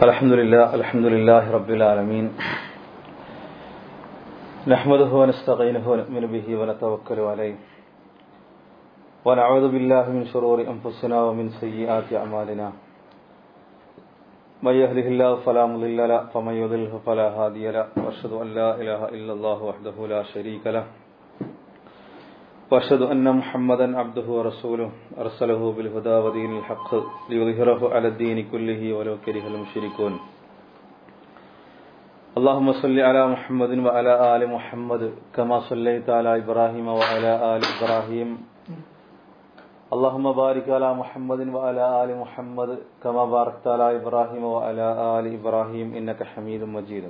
الحمد لله الحمد لله رب العالمين نحمده ونستعينه ونؤمن به ونتوكل عليه ونعوذ بالله من شرور أنفسنا ومن سيئات أعمالنا من يهده الله فلا مضل له ومن يضلله فلا هادي له وأشهد أن لا إله إلا الله وحده لا شريك له وأشهد أن محمدا عبده ورسوله أرسله بالهدى ودين الحق ليظهره على الدين كله ولو كره المشركون اللهم صل على محمد وعلى آل محمد كما صليت على إبراهيم وعلى آل إبراهيم اللهم بارك على محمد وعلى آل محمد كما باركت على إبراهيم وعلى آل إبراهيم إنك حميد مجيد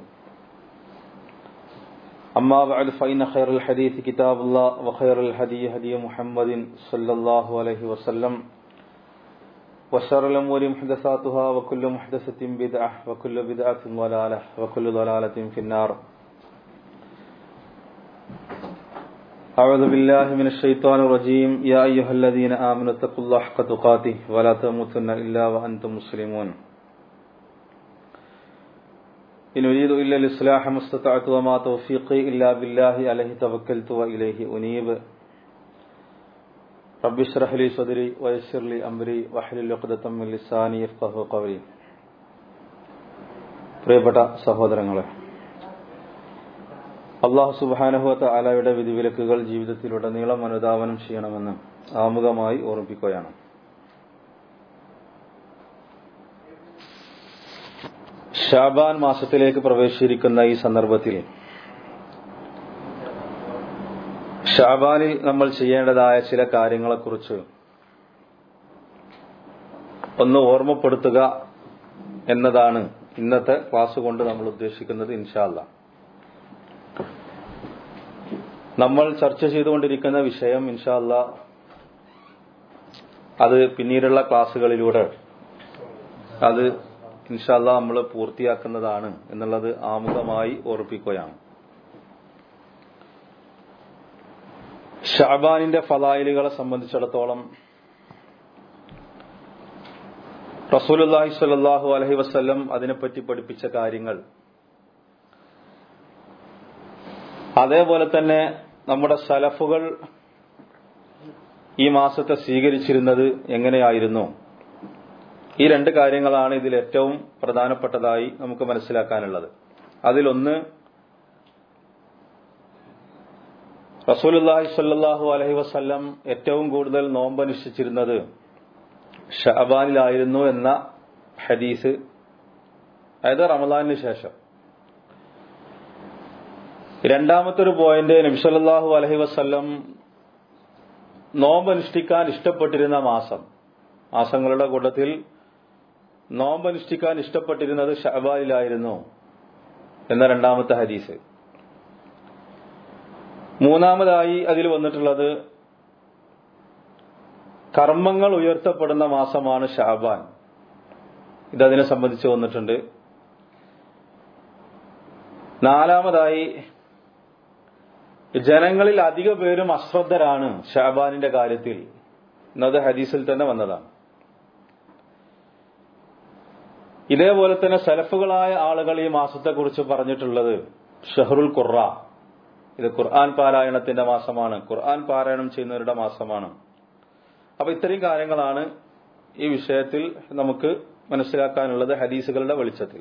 أما بعد فإن خير الحديث كتاب الله وخير الهدي هدي محمد صلى الله عليه وسلم وشر الأمور محدثاتها وكل محدثة بدعة وكل بدعة ضلالة وكل ضلالة في النار أعوذ بالله من الشيطان الرجيم يا أيها الذين آمنوا اتقوا الله حق تقاته ولا تموتن إلا وأنتم مسلمون إن أريد إلا الإصلاح ما استطعت وما توفيقي إلا بالله عليه توكلت وإليه أنيب رب اشرح لي صدري ويسر لي أمري واحلل عقدة من لساني يفقهوا قولي പ്രിയപ്പെട്ട സഹോദരങ്ങളെ അള്ളാഹു സുബാനഹുവത്ത ആലയുടെ വിധിവിലക്കുകൾ ജീവിതത്തിലുടനീളം അനുധാവനം ചെയ്യണമെന്ന് ആമുഖമായി ഓർമ്മിപ്പിക്കുകയാണ് ഷാബാൻ മാസത്തിലേക്ക് പ്രവേശിച്ചിരിക്കുന്ന ഈ സന്ദർഭത്തിൽ ഷാബാനിൽ നമ്മൾ ചെയ്യേണ്ടതായ ചില കാര്യങ്ങളെക്കുറിച്ച് ഒന്ന് ഓർമ്മപ്പെടുത്തുക എന്നതാണ് ഇന്നത്തെ ക്ലാസ് കൊണ്ട് നമ്മൾ ഉദ്ദേശിക്കുന്നത് ഇൻഷാല്ല നമ്മൾ ചർച്ച ചെയ്തുകൊണ്ടിരിക്കുന്ന വിഷയം ഇൻഷാല്ല അത് പിന്നീടുള്ള ക്ലാസ്സുകളിലൂടെ അത് ഇൻഷാല്ല നമ്മൾ പൂർത്തിയാക്കുന്നതാണ് എന്നുള്ളത് ആമുഖമായി ഓർപ്പിക്കുകയാണ് ഷാബാനിന്റെ ഫലായിലുകളെ സംബന്ധിച്ചിടത്തോളം റസൂലുല്ലാഹി സ്വല്ലല്ലാഹു അലഹി വസ്ല്ലം അതിനെപ്പറ്റി പഠിപ്പിച്ച കാര്യങ്ങൾ അതേപോലെ തന്നെ നമ്മുടെ സലഫുകൾ ഈ മാസത്തെ സ്വീകരിച്ചിരുന്നത് എങ്ങനെയായിരുന്നു ഈ രണ്ട് കാര്യങ്ങളാണ് ഇതിൽ ഏറ്റവും പ്രധാനപ്പെട്ടതായി നമുക്ക് മനസ്സിലാക്കാനുള്ളത് അതിലൊന്ന് റസൂലുല്ലാഹി സ്വല്ലല്ലാഹു അലഹി വസ്ല്ലം ഏറ്റവും കൂടുതൽ നോമ്പനുഷ്ഠിച്ചിരുന്നത് ഷഹബാനിലായിരുന്നു എന്ന ഹദീസ് അതായത് റമദാനിന് ശേഷം രണ്ടാമത്തെ ഒരു പോയിന്റ് നബിസല്ലാഹു അലഹി വസ്ല്ലം നോമ്പനുഷ്ഠിക്കാൻ ഇഷ്ടപ്പെട്ടിരുന്ന മാസം മാസങ്ങളുടെ കൂട്ടത്തിൽ നോമ്പനുഷ്ഠിക്കാൻ ഇഷ്ടപ്പെട്ടിരുന്നത് ഷഹബാനിലായിരുന്നു എന്ന രണ്ടാമത്തെ ഹദീസ് മൂന്നാമതായി അതിൽ വന്നിട്ടുള്ളത് കർമ്മങ്ങൾ ഉയർത്തപ്പെടുന്ന മാസമാണ് ഷാബാൻ ഇതതിനെ സംബന്ധിച്ച് വന്നിട്ടുണ്ട് നാലാമതായി ജനങ്ങളിൽ അധിക പേരും അശ്രദ്ധരാണ് ഷാബാനിന്റെ കാര്യത്തിൽ എന്നത് ഹദീസിൽ തന്നെ വന്നതാണ് ഇതേപോലെ തന്നെ സലഫുകളായ ആളുകൾ ഈ മാസത്തെക്കുറിച്ച് പറഞ്ഞിട്ടുള്ളത് ഷഹറുൽ ഖുറ ഇത് ഖുർആൻ പാരായണത്തിന്റെ മാസമാണ് ഖുർആൻ പാരായണം ചെയ്യുന്നവരുടെ മാസമാണ് അപ്പൊ ഇത്രയും കാര്യങ്ങളാണ് ഈ വിഷയത്തിൽ നമുക്ക് മനസ്സിലാക്കാനുള്ളത് ഹദീസുകളുടെ വെളിച്ചത്തിൽ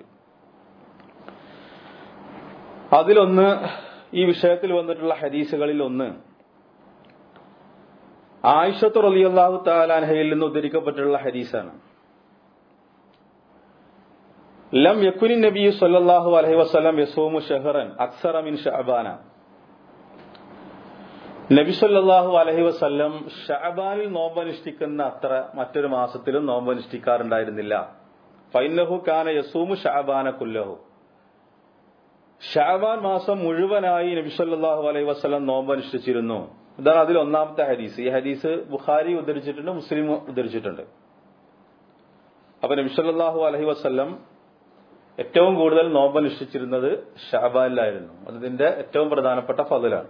അതിലൊന്ന് ഈ വിഷയത്തിൽ വന്നിട്ടുള്ള ഹദീസുകളിൽ ഒന്ന് ആയിഷത്ത് റലിയല്ലാഹു താലാൻഹയിൽ നിന്ന് ഉദ്ധരിക്കപ്പെട്ടിട്ടുള്ള ഹദീസാണ് ലം യക്കുനി നബി സല്ലല്ലാഹു അലൈഹി വസല്ലം യസൂമു ഷഹറൻ അക്സറ മിൻ ഷഅബാന നബി സല്ലല്ലാഹു അലൈഹി വസല്ലം ഷഅബാനിൽ നോമ്പനുഷ്ഠിക്കുന്ന അത്ര മറ്റൊരു മാസത്തിലും നോമ്പനുഷ്ഠിക്കാറുണ്ടായിരുന്നില്ല ഫൈനഹു കാന യസൂമു ഷഅബാന കുല്ലഹു ഷാബാൻ മാസം മുഴുവനായി നബി സല്ലല്ലാഹു അലൈഹി വസല്ലം നോമ്പനുഷ്ഠിച്ചിരുന്നു ഇതാണ് അതിൽ ഒന്നാമത്തെ ഹദീസ് ഈ ഹദീസ് ബുഖാരി ഉദ്ധരിച്ചിട്ടുണ്ട് മുസ്ലിം ഉദ്ധരിച്ചിട്ടുണ്ട് അപ്പൊ നബി സല്ലല്ലാഹു അലൈഹി വസല്ലം ഏറ്റവും കൂടുതൽ നോമ്പനുഷ്ഠിച്ചിരുന്നത് ഷാബാനിലായിരുന്നു അതിന്റെ ഏറ്റവും പ്രധാനപ്പെട്ട ഫതിലാണ്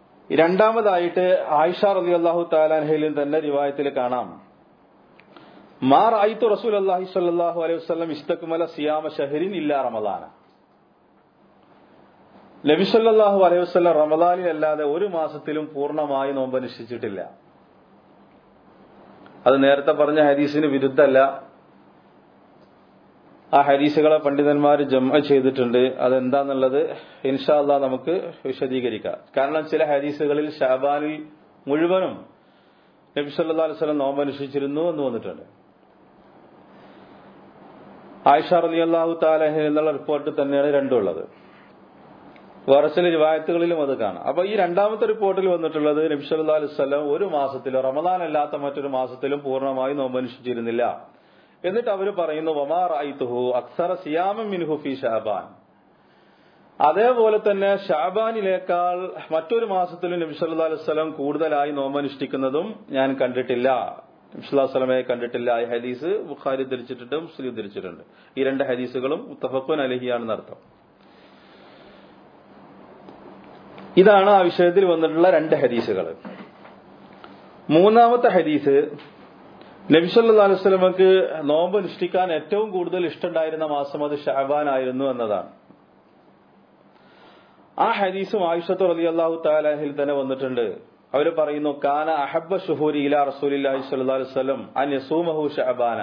രണ്ടാമതായിട്ട് ആയിഷ റലി അള്ളാഹു താലാൻഹയിലും തന്നെ റിവായത്തിൽ കാണാം മാ റായിത്തു റസൂൽ അള്ളാഹി സ്വല്ലല്ലാഹു അലൈഹി വസല്ലം ഇസ്തക്മല സിയാമ ഷഹരിൻ ഇല്ല റമദാന നബി സല്ലല്ലാഹു അലൈഹി വസല്ലം റമദാനിൽ അല്ലാതെ ഒരു മാസത്തിലും പൂർണ്ണമായി നോമ്പ് അനുഷ്ഠിച്ചിട്ടില്ല അത് നേരത്തെ പറഞ്ഞ ഹദീസിന് വിരുദ്ധല്ല ആ ഹദീസുകളെ പണ്ഡിതന്മാർ ജമ ചെയ്തിട്ടുണ്ട് അതെന്താന്നുള്ളത് ഇൻഷാല്ല നമുക്ക് വിശദീകരിക്കാം കാരണം ചില ഹദീസുകളിൽ ഷാബാനിൽ മുഴുവനും നബി സല്ലാ അലൈഹി സ്വലം നോമ്പ് അനുഷ്ഠിച്ചിരുന്നു എന്ന് വന്നിട്ടുണ്ട് ആയിഷ റലി അള്ളാഹു താലഹ് എന്നുള്ള റിപ്പോർട്ട് തന്നെയാണ് രണ്ടുള്ളത് വേറെ ചില റിവായത്തുകളിലും അത് കാണാം അപ്പൊ ഈ രണ്ടാമത്തെ റിപ്പോർട്ടിൽ വന്നിട്ടുള്ളത് നബി സല്ലാ അലൈഹി സ്വലം ഒരു മാസത്തിലും റമദാൻ അല്ലാത്ത മറ്റൊരു മാസത്തിലും പൂർണ്ണമായി നോമ്പ് അനുഷ്ഠിച്ചിരുന്നില്ല എന്നിട്ട് അവർ പറയുന്നു വമാർ ഐത്തുഹു അക്സറ സിയാമം മിൻഹു ഫി ഷാബാൻ അതേപോലെ തന്നെ ഷാബാനിലേക്കാൾ മറ്റൊരു മാസത്തിലും നബി സല്ലാ അലൈഹി സ്വലം കൂടുതലായി നോമ്പനുഷ്ഠിക്കുന്നതും ഞാൻ കണ്ടിട്ടില്ല നബ്സുല്ലാസ്ലമയെ കണ്ടിട്ടില്ല ഈ ഹദീസ് ബുഖാരി ധരിച്ചിട്ടുണ്ട് മുസ്ലിം ധരിച്ചിട്ടുണ്ട് ഈ രണ്ട് ഹദീസുകളും മുത്തഫക്കുൻ അലഹിയാണെന്ന് അർത്ഥം ഇതാണ് ആ വിഷയത്തിൽ വന്നിട്ടുള്ള രണ്ട് ഹദീസുകൾ മൂന്നാമത്തെ ഹദീസ് നബിസല്ലാ അലുസ്ലമക്ക് നോമ്പ് അനുഷ്ഠിക്കാൻ ഏറ്റവും കൂടുതൽ ഇഷ്ടമുണ്ടായിരുന്ന മാസം അത് ഷാബാൻ ആയിരുന്നു എന്നതാണ് ആ ഹദീസും ആയിഷത്ത് റലി അള്ളാഹു താലാഹിൽ തന്നെ വന്നിട്ടുണ്ട് അവർ പറയുന്നു കാന അഹബ ഷുഹൂരി ഇല റസൂലി സ്വല്ലാ വസ്ലം അൻ യസൂമഹു ഷഅബാന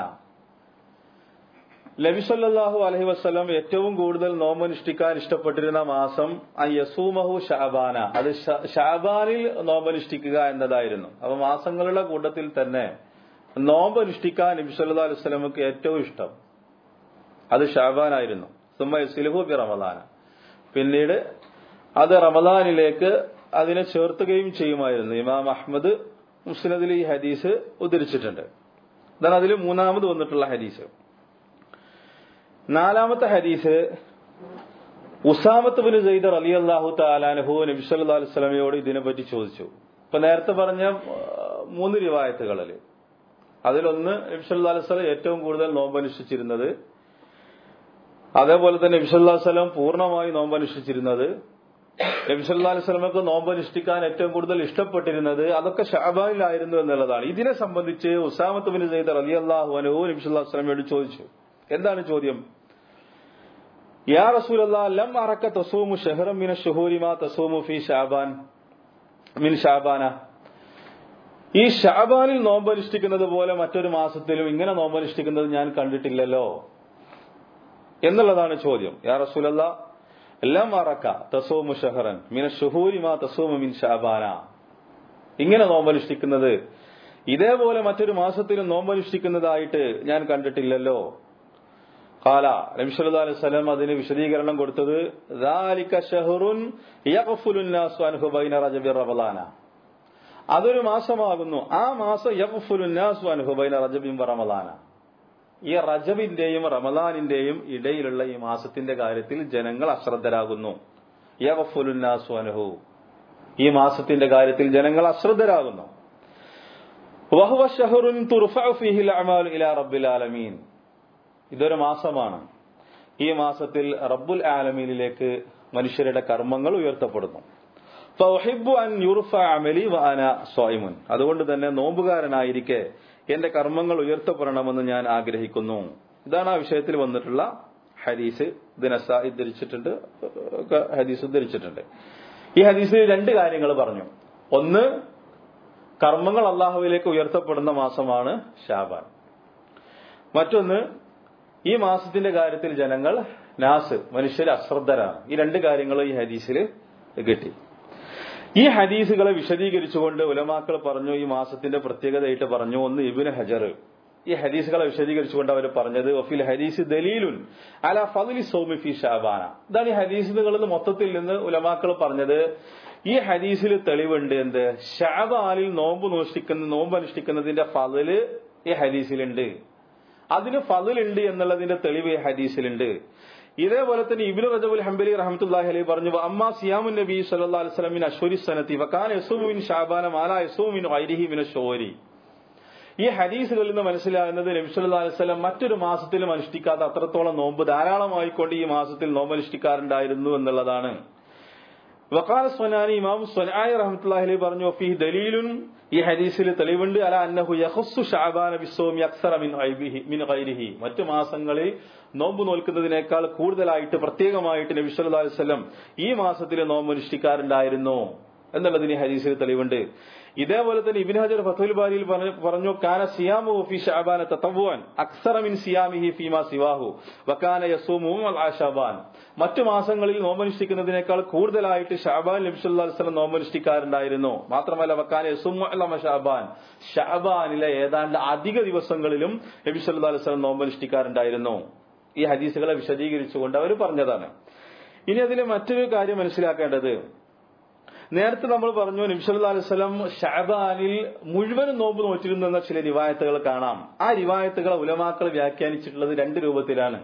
നബി സല്ലല്ലാഹു അലൈഹി വസ്ലം ഏറ്റവും കൂടുതൽ നോമ്പനുഷ്ഠിക്കാൻ ഇഷ്ടപ്പെട്ടിരുന്ന മാസം അൻ യസൂമഹു ഷഅബാന അത് ഷാബാനിൽ നോമ്പനുഷ്ഠിക്കുക എന്നതായിരുന്നു അപ്പൊ മാസങ്ങളുടെ കൂട്ടത്തിൽ തന്നെ നോമ്പ് അനുഷ്ഠിക്കാൻ നബി സല്ലാ അലൈഹി വസ്ലമക്ക് ഏറ്റവും ഇഷ്ടം അത് ഷാബാനായിരുന്നു സുമ്മ യസിലുഹു ബി റമദാന പിന്നീട് അത് റമദാനിലേക്ക് അതിനെ ചേർത്തുകയും ചെയ്യുമായിരുന്നു ഇമാം അഹമ്മദ് മുസ്ലിദിൽ ഈ ഹദീസ് ഉദ്ധരിച്ചിട്ടുണ്ട് ഇതാണ് അതിൽ മൂന്നാമത് വന്നിട്ടുള്ള ഹദീസ് നാലാമത്തെ ഹദീസ് ഉസാമത്ത് ബിൻ സൈദർ അലി അള്ളാഹു താലാനഹു നബി സല്ലാ അലൈഹി സ്വലമയോട് ഇതിനെപ്പറ്റി ചോദിച്ചു ഇപ്പൊ നേരത്തെ പറഞ്ഞ മൂന്ന് റിവായത്തുകളിൽ അതിലൊന്ന് നബി സല്ലാ അലൈഹി സ്വലം ഏറ്റവും കൂടുതൽ നോമ്പനുഷ്ഠിച്ചിരുന്നത് അതേപോലെ തന്നെ നബി സല്ലാ സ്വലം പൂർണ്ണമായി നോമ്പനുഷ്ഠിച്ചിരുന്നത് നബിസല്ലാ അലിസ്ലമക്ക് നോമ്പ് അനുഷ്ഠിക്കാൻ ഏറ്റവും കൂടുതൽ ഇഷ്ടപ്പെട്ടിരുന്നത് അതൊക്കെ ഷാബാനിലായിരുന്നു എന്നുള്ളതാണ് ഇതിനെ സംബന്ധിച്ച് ഉസാമത്ത് ബിൻ സെയ്ദ് അലി അള്ളാഹു അനുഹു നബിസുല്ലാ വസ്ലമയോട് ചോദിച്ചു എന്താണ് ചോദ്യം യാ റസൂൽ ലം അറക്ക തസൂമു ഷെഹറം മിന ഷുഹൂരിമാ തസൂമു ഫി ഷാബാൻ മിൻ ഷാബാന ഈ ഷാബാനിൽ നോമ്പ് അനുഷ്ഠിക്കുന്നത് പോലെ മറ്റൊരു മാസത്തിലും ഇങ്ങനെ നോമ്പ് അനുഷ്ഠിക്കുന്നത് ഞാൻ കണ്ടിട്ടില്ലല്ലോ എന്നുള്ളതാണ് ചോദ്യം യാ റസൂലല്ല എല്ലാം മറക്ക തസോമു ഷഹറൻ മിന ഷുഹൂരി മാ തസോമു മിൻ ഷാബാന ഇങ്ങനെ നോമ്പനുഷ്ഠിക്കുന്നത് ഇതേപോലെ മറ്റൊരു മാസത്തിലും നോമ്പനുഷ്ഠിക്കുന്നതായിട്ട് ഞാൻ കണ്ടിട്ടില്ലല്ലോ കാല നബിസ്വല്ലാ അലൈഹി സ്വലം അതിന് വിശദീകരണം കൊടുത്തത് അതൊരു മാസമാകുന്നു ആ മാസം റജബിൻ റമലാന ഈ റജബിന്റെയും റമദാനിന്റെയും ഇടയിലുള്ള ഈ മാസത്തിന്റെ കാര്യത്തിൽ ജനങ്ങൾ അശ്രദ്ധരാകുന്നു യവഫുലുന്നാസ്വനഹു ഈ മാസത്തിന്റെ കാര്യത്തിൽ ജനങ്ങൾ അശ്രദ്ധരാകുന്നു ഇതൊരു മാസമാണ് ഈ മാസത്തിൽ റബ്ബുൽ ആലമീനിലേക്ക് മനുഷ്യരുടെ കർമ്മങ്ങൾ ഉയർത്തപ്പെടുന്നു അതുകൊണ്ട് തന്നെ നോമ്പുകാരനായിരിക്കെ എന്റെ കർമ്മങ്ങൾ ഉയർത്തപ്പെടണമെന്ന് ഞാൻ ആഗ്രഹിക്കുന്നു ഇതാണ് ആ വിഷയത്തിൽ വന്നിട്ടുള്ള ഹദീസ് ദിനസ ധരിച്ചിട്ടുണ്ട് ഹദീസ് ഉദ്ധരിച്ചിട്ടുണ്ട് ഈ ഹദീസിൽ രണ്ട് കാര്യങ്ങൾ പറഞ്ഞു ഒന്ന് കർമ്മങ്ങൾ അള്ളാഹുവിലേക്ക് ഉയർത്തപ്പെടുന്ന മാസമാണ് ഷാബാൻ മറ്റൊന്ന് ഈ മാസത്തിന്റെ കാര്യത്തിൽ ജനങ്ങൾ നാസ് മനുഷ്യർ അശ്രദ്ധരാണ് ഈ രണ്ട് കാര്യങ്ങൾ ഈ ഹദീസിൽ കിട്ടി ഈ ഹദീസുകളെ വിശദീകരിച്ചുകൊണ്ട് ഉലമാക്കൾ പറഞ്ഞു ഈ മാസത്തിന്റെ പ്രത്യേകതയായിട്ട് പറഞ്ഞു ഒന്ന് ഇബിന് ഹജർ ഈ ഹദീസുകളെ വിശദീകരിച്ചുകൊണ്ട് അവർ പറഞ്ഞത് ഒഫിൽ ഹദീസ് ദലീലുൻ അല ഫലി സോമി ഫി ഷാബാന ഇതാണ് ഈ ഹദീസുകളിൽ മൊത്തത്തിൽ നിന്ന് ഉലമാക്കൾ പറഞ്ഞത് ഈ ഹദീസിൽ തെളിവുണ്ട് എന്ത് ഷാബാനിൽ നോമ്പ് നോഷ്ടിക്കുന്ന നോമ്പ് അനുഷ്ഠിക്കുന്നതിന്റെ ഫതില് ഈ ഹദീസിലുണ്ട് അതിന് ഫതിലുണ്ട് എന്നുള്ളതിന്റെ തെളിവ് ഈ ഹദീസിലുണ്ട് ഇതേപോലെ തന്നെ ഇബിനു റജബുൽ ഹംബലി റഹമത്തുല്ലാഹി അലൈഹി പറഞ്ഞു അമ്മ സിയാമുൻ നബി സല്ലല്ലാഹു അലൈഹി വസല്ലം മിൻ അശ്വരി സനതി വകാന യസൂമു മിൻ ശഅബാന മാല യസൂമു മിൻ ഗൈരിഹി മിൻ അശ്വരി ഈ ഹദീസുകളിൽ നിന്ന് മനസ്സിലാകുന്നത് നബി സല്ലല്ലാഹു അലൈഹി വസല്ലം മറ്റൊരു മാസത്തിലും അനുഷ്ഠിക്കാത്ത അത്രത്തോളം നോമ്പ് ധാരാളമായിക്കൊണ്ട് ഈ മാസത്തിൽ നോമ്പ് അനുഷ്ഠിക്കാറുണ്ടായിരുന്നു എന്നുള്ളതാണ് വക്കാല സ്വനാനി ഇമാം സ്വനായി റഹ്മത്തുള്ളാഹി പറഞ്ഞു ഫീ ദലീലുൻ ഈ ഹദീസിൽ തെളിവുണ്ട് അല അന്നഹു യഖസ്സു ഷഅബാന ബിസ്സൗമി അക്സറ മിൻ ഐബിഹി മിൻ ഗൈരിഹി മറ്റു മാസങ്ങളിൽ നോമ്പ് നോൽക്കുന്നതിനേക്കാൾ കൂടുതലായിട്ട് പ്രത്യേകമായിട്ട് നബി സല്ലല്ലാഹു അലൈഹി വസല്ലം ഈ മാസത്തിൽ നോമ്പ് അനുഷ്ഠിക്കാറുണ്ടായിരുന്നു എന്നുള്ളതിന് ഈ ഹദീസിൽ തെളിവുണ്ട് ഇതേപോലെ തന്നെ ഇബിൻ ഹജർ ഫത്തുൽ ബാരിയിൽ പറഞ്ഞു പറഞ്ഞു കാന സിയാമു ഫി ഷഅബാന തതവ്വുൻ അക്സറ മിൻ സിയാമിഹി ഫീമാ സിവാഹു വകാന യസൂമു അൽ ഷഅബാൻ മറ്റു മാസങ്ങളിൽ നോമ്പനുഷ്ഠിക്കുന്നതിനേക്കാൾ കൂടുതലായിട്ട് ഷഅബാൻ നബി സല്ലല്ലാഹു അലൈഹി വസല്ലം നോമ്പനുഷ്ഠിക്കാറുണ്ടായിരുന്നു മാത്രമല്ല വകാന യസൂമു അൽ ഷഅബാൻ ഷഅബാനിലെ ഏതാണ്ട് അധിക ദിവസങ്ങളിലും നബി സല്ലല്ലാഹു അലൈഹി വസല്ലം നോമ്പനുഷ്ഠിക്കാറുണ്ടായിരുന്നു ഈ ഹദീസുകളെ വിശദീകരിച്ചുകൊണ്ട് അവർ പറഞ്ഞതാണ് ഇനി അതിലെ മറ്റൊരു കാര്യം മനസ്സിലാക്കേണ്ടത് നേരത്തെ നമ്മൾ പറഞ്ഞു നിംസല്ലാ അലുസലം ഷാബാനിൽ മുഴുവനും നോമ്പ് നോറ്റിരുന്നു എന്ന ചില റിവായത്തുകൾ കാണാം ആ റിവായത്തുകളെ ഉലമാക്കൾ വ്യാഖ്യാനിച്ചിട്ടുള്ളത് രണ്ട് രൂപത്തിലാണ്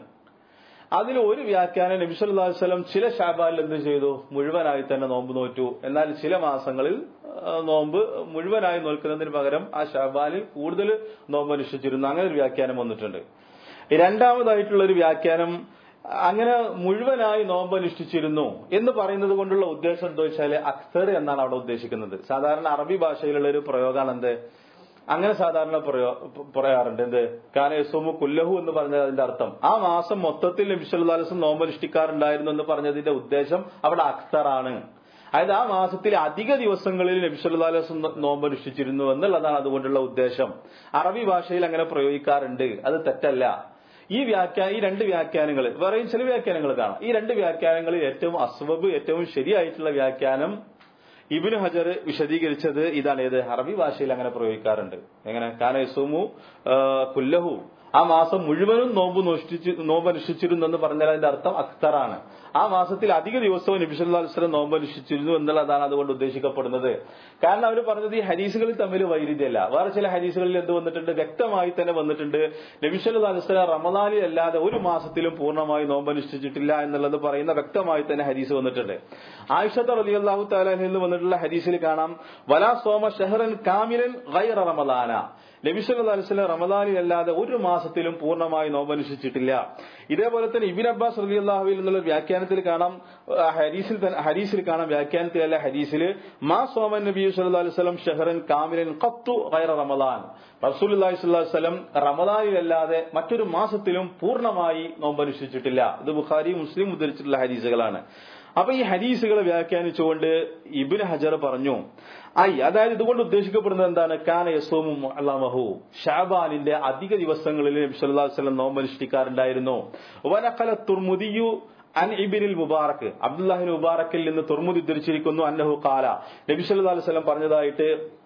അതിൽ ഒരു വ്യാഖ്യാനം നബിസല്ലാ വസ്ലം ചില ഷാബാനിൽ എന്ത് ചെയ്തു മുഴുവനായി തന്നെ നോമ്പ് നോറ്റു എന്നാൽ ചില മാസങ്ങളിൽ ആ, നോമ്പ് മുഴുവനായി നോൽക്കുന്നതിന് പകരം ആ ഷാബാനിൽ കൂടുതൽ നോമ്പ് അനുഷ്ഠിച്ചിരുന്നു അങ്ങനെ ഒരു വ്യാഖ്യാനം വന്നിട്ടുണ്ട് രണ്ടാമതായിട്ടുള്ള ഒരു വ്യാഖ്യാനം അങ്ങനെ മുഴുവനായി നോമ്പ് അനുഷ്ഠിച്ചിരുന്നു എന്ന് പറയുന്നത് കൊണ്ടുള്ള ഉദ്ദേശം എന്താ വെച്ചാൽ അക്സർ എന്നാണ് അവിടെ ഉദ്ദേശിക്കുന്നത് സാധാരണ അറബി ഭാഷയിലുള്ള ഒരു പ്രയോഗമാണ് എന്ത് അങ്ങനെ സാധാരണ പ്രയോ- പറയാറുണ്ട് എന്ത് കാനയസോമു കുല്ലഹു എന്ന് പറഞ്ഞത് അതിന്റെ അർത്ഥം ആ മാസം മൊത്തത്തിൽ നബിസ്വല്ലാസം നോമ്പ് അനുഷ്ഠിക്കാറുണ്ടായിരുന്നു എന്ന് പറഞ്ഞതിന്റെ ഉദ്ദേശം അവിടെ അക്സറാണ് അതായത് ആ മാസത്തിൽ അധിക ദിവസങ്ങളിൽ നബിസ്വല്ലാസം നോമ്പ് അനുഷ്ഠിച്ചിരുന്നു എന്നുള്ളതാണ് അതുകൊണ്ടുള്ള ഉദ്ദേശം അറബി ഭാഷയിൽ അങ്ങനെ പ്രയോഗിക്കാറുണ്ട് അത് തെറ്റല്ല ഈ വ്യാഖ്യാ ഈ രണ്ട് വ്യാഖ്യാനങ്ങൾ വേറെയും ചില വ്യാഖ്യാനങ്ങൾ കാണാം ഈ രണ്ട് വ്യാഖ്യാനങ്ങളിൽ ഏറ്റവും അസ്വബ് ഏറ്റവും ശരിയായിട്ടുള്ള വ്യാഖ്യാനം ഇബിന് ഹജർ വിശദീകരിച്ചത് ഇതാണ് ഏത് അറബി ഭാഷയിൽ അങ്ങനെ പ്രയോഗിക്കാറുണ്ട് എങ്ങനെ കാന യസൂമു ആ, കുല്ലഹു ആ മാസം മുഴുവനും നോമ്പ് നോഷ്ടിച്ച് നോമ്പ് അനുഷ്ഠിച്ചിരുന്നു എന്ന് പറഞ്ഞാൽ അതിന്റെ അർത്ഥം അക്തറാണ് ആ മാസത്തിൽ അധിക ദിവസവും നബിസ്വല്ലാസ്ലം നോമ്പ് അനുഷ്ഠിച്ചിരുന്നു എന്നുള്ളതാണ് അതുകൊണ്ട് ഉദ്ദേശിക്കപ്പെടുന്നത് കാരണം അവർ പറഞ്ഞത് ഈ ഹരീസുകളിൽ തമ്മിൽ വൈരുദ്ധ്യമല്ല വേറെ ചില ഹരീസുകളിൽ എന്ത് വന്നിട്ടുണ്ട് വ്യക്തമായി തന്നെ വന്നിട്ടുണ്ട് നബിസ്വല്ലാ അലുസ്ലാം റമദാനിൽ അല്ലാതെ ഒരു മാസത്തിലും പൂർണ്ണമായി നോമ്പ് അനുഷ്ഠിച്ചിട്ടില്ല എന്നുള്ളത് പറയുന്ന വ്യക്തമായി തന്നെ ഹരീസ് വന്നിട്ടുണ്ട് ആയിഷത്ത് റലി അള്ളാഹു താലാഹിൽ നിന്ന് വന്നിട്ടുള്ള ഹരീസിൽ കാണാം വലാ സോമ ഷെഹറൻ കാമിലൻ ഗൈറ റമദാന നബിസ്വല്ലാ അലുസ്ലാം റമദാനിൽ അല്ലാതെ ഒരു മാസത്തിലും പൂർണ്ണമായി നോമ്പ് അനുഷ്ഠിച്ചിട്ടില്ല ഇതേപോലെ തന്നെ ഇബിൻ അബ്ബാസ് റലി അള്ളാഹുവിൽ നിന്നുള്ള വ്യാഖ്യാനത്തിൽ കാണാം ആ, ഹരീസിൽ തന്നെ- ഹരീസിൽ കാണാം വ്യാഖ്യാനത്തിലല്ല ഹരീസിൽ മാ സോമൻ നബി സല്ലല്ലാഹു അലൈഹി വസല്ലം ഷഹറൻ കാമിലൻ ഖത്തു ഗൈറ റമദാൻ റസൂലുള്ളാഹി സ്വല്ലല്ലാഹു അലൈഹി വസല്ലം റമദാനിലല്ലാതെ മറ്റൊരു മാസത്തിലും പൂർണ്ണമായി നോമ്പ് അനുഷ്ഠിച്ചിട്ടില്ല ഇത് ബുഖാരി മുസ്ലിം ഉദ്ധരിച്ചിട്ടുള്ള ഹദീസുകളാണ് അപ്പൊ ഈ ഹദീസുകളെ വ്യാഖ്യാനിച്ചുകൊണ്ട് ഇബിന് ഹജർ പറഞ്ഞു ഐ അതായത് ഇതുകൊണ്ട് ഉദ്ദേശിക്കപ്പെടുന്നത് എന്താണ് കാന യസോമു അള്ളാമഹു ഷാബാനിന്റെ അധിക ദിവസങ്ങളിൽ നബി സല്ലല്ലാഹു അലൈഹി വസല്ലം നോമ്പ് അനുഷ്ഠിക്കാറുണ്ടായിരുന്നു വനഖല തുർമുദിയു അൻ ഇബിനിൽ മുബാറക്ക് അബ്ദുല്ലാഹിൻ മുബാറക്കിൽ നിന്ന് തുർമുദി ഉദ്ധരിച്ചിരിക്കുന്നു അന്നഹു കാല നബി സല്ലല്ലാഹു അലൈഹി വസല്ലം പറഞ്ഞതായിട്ട്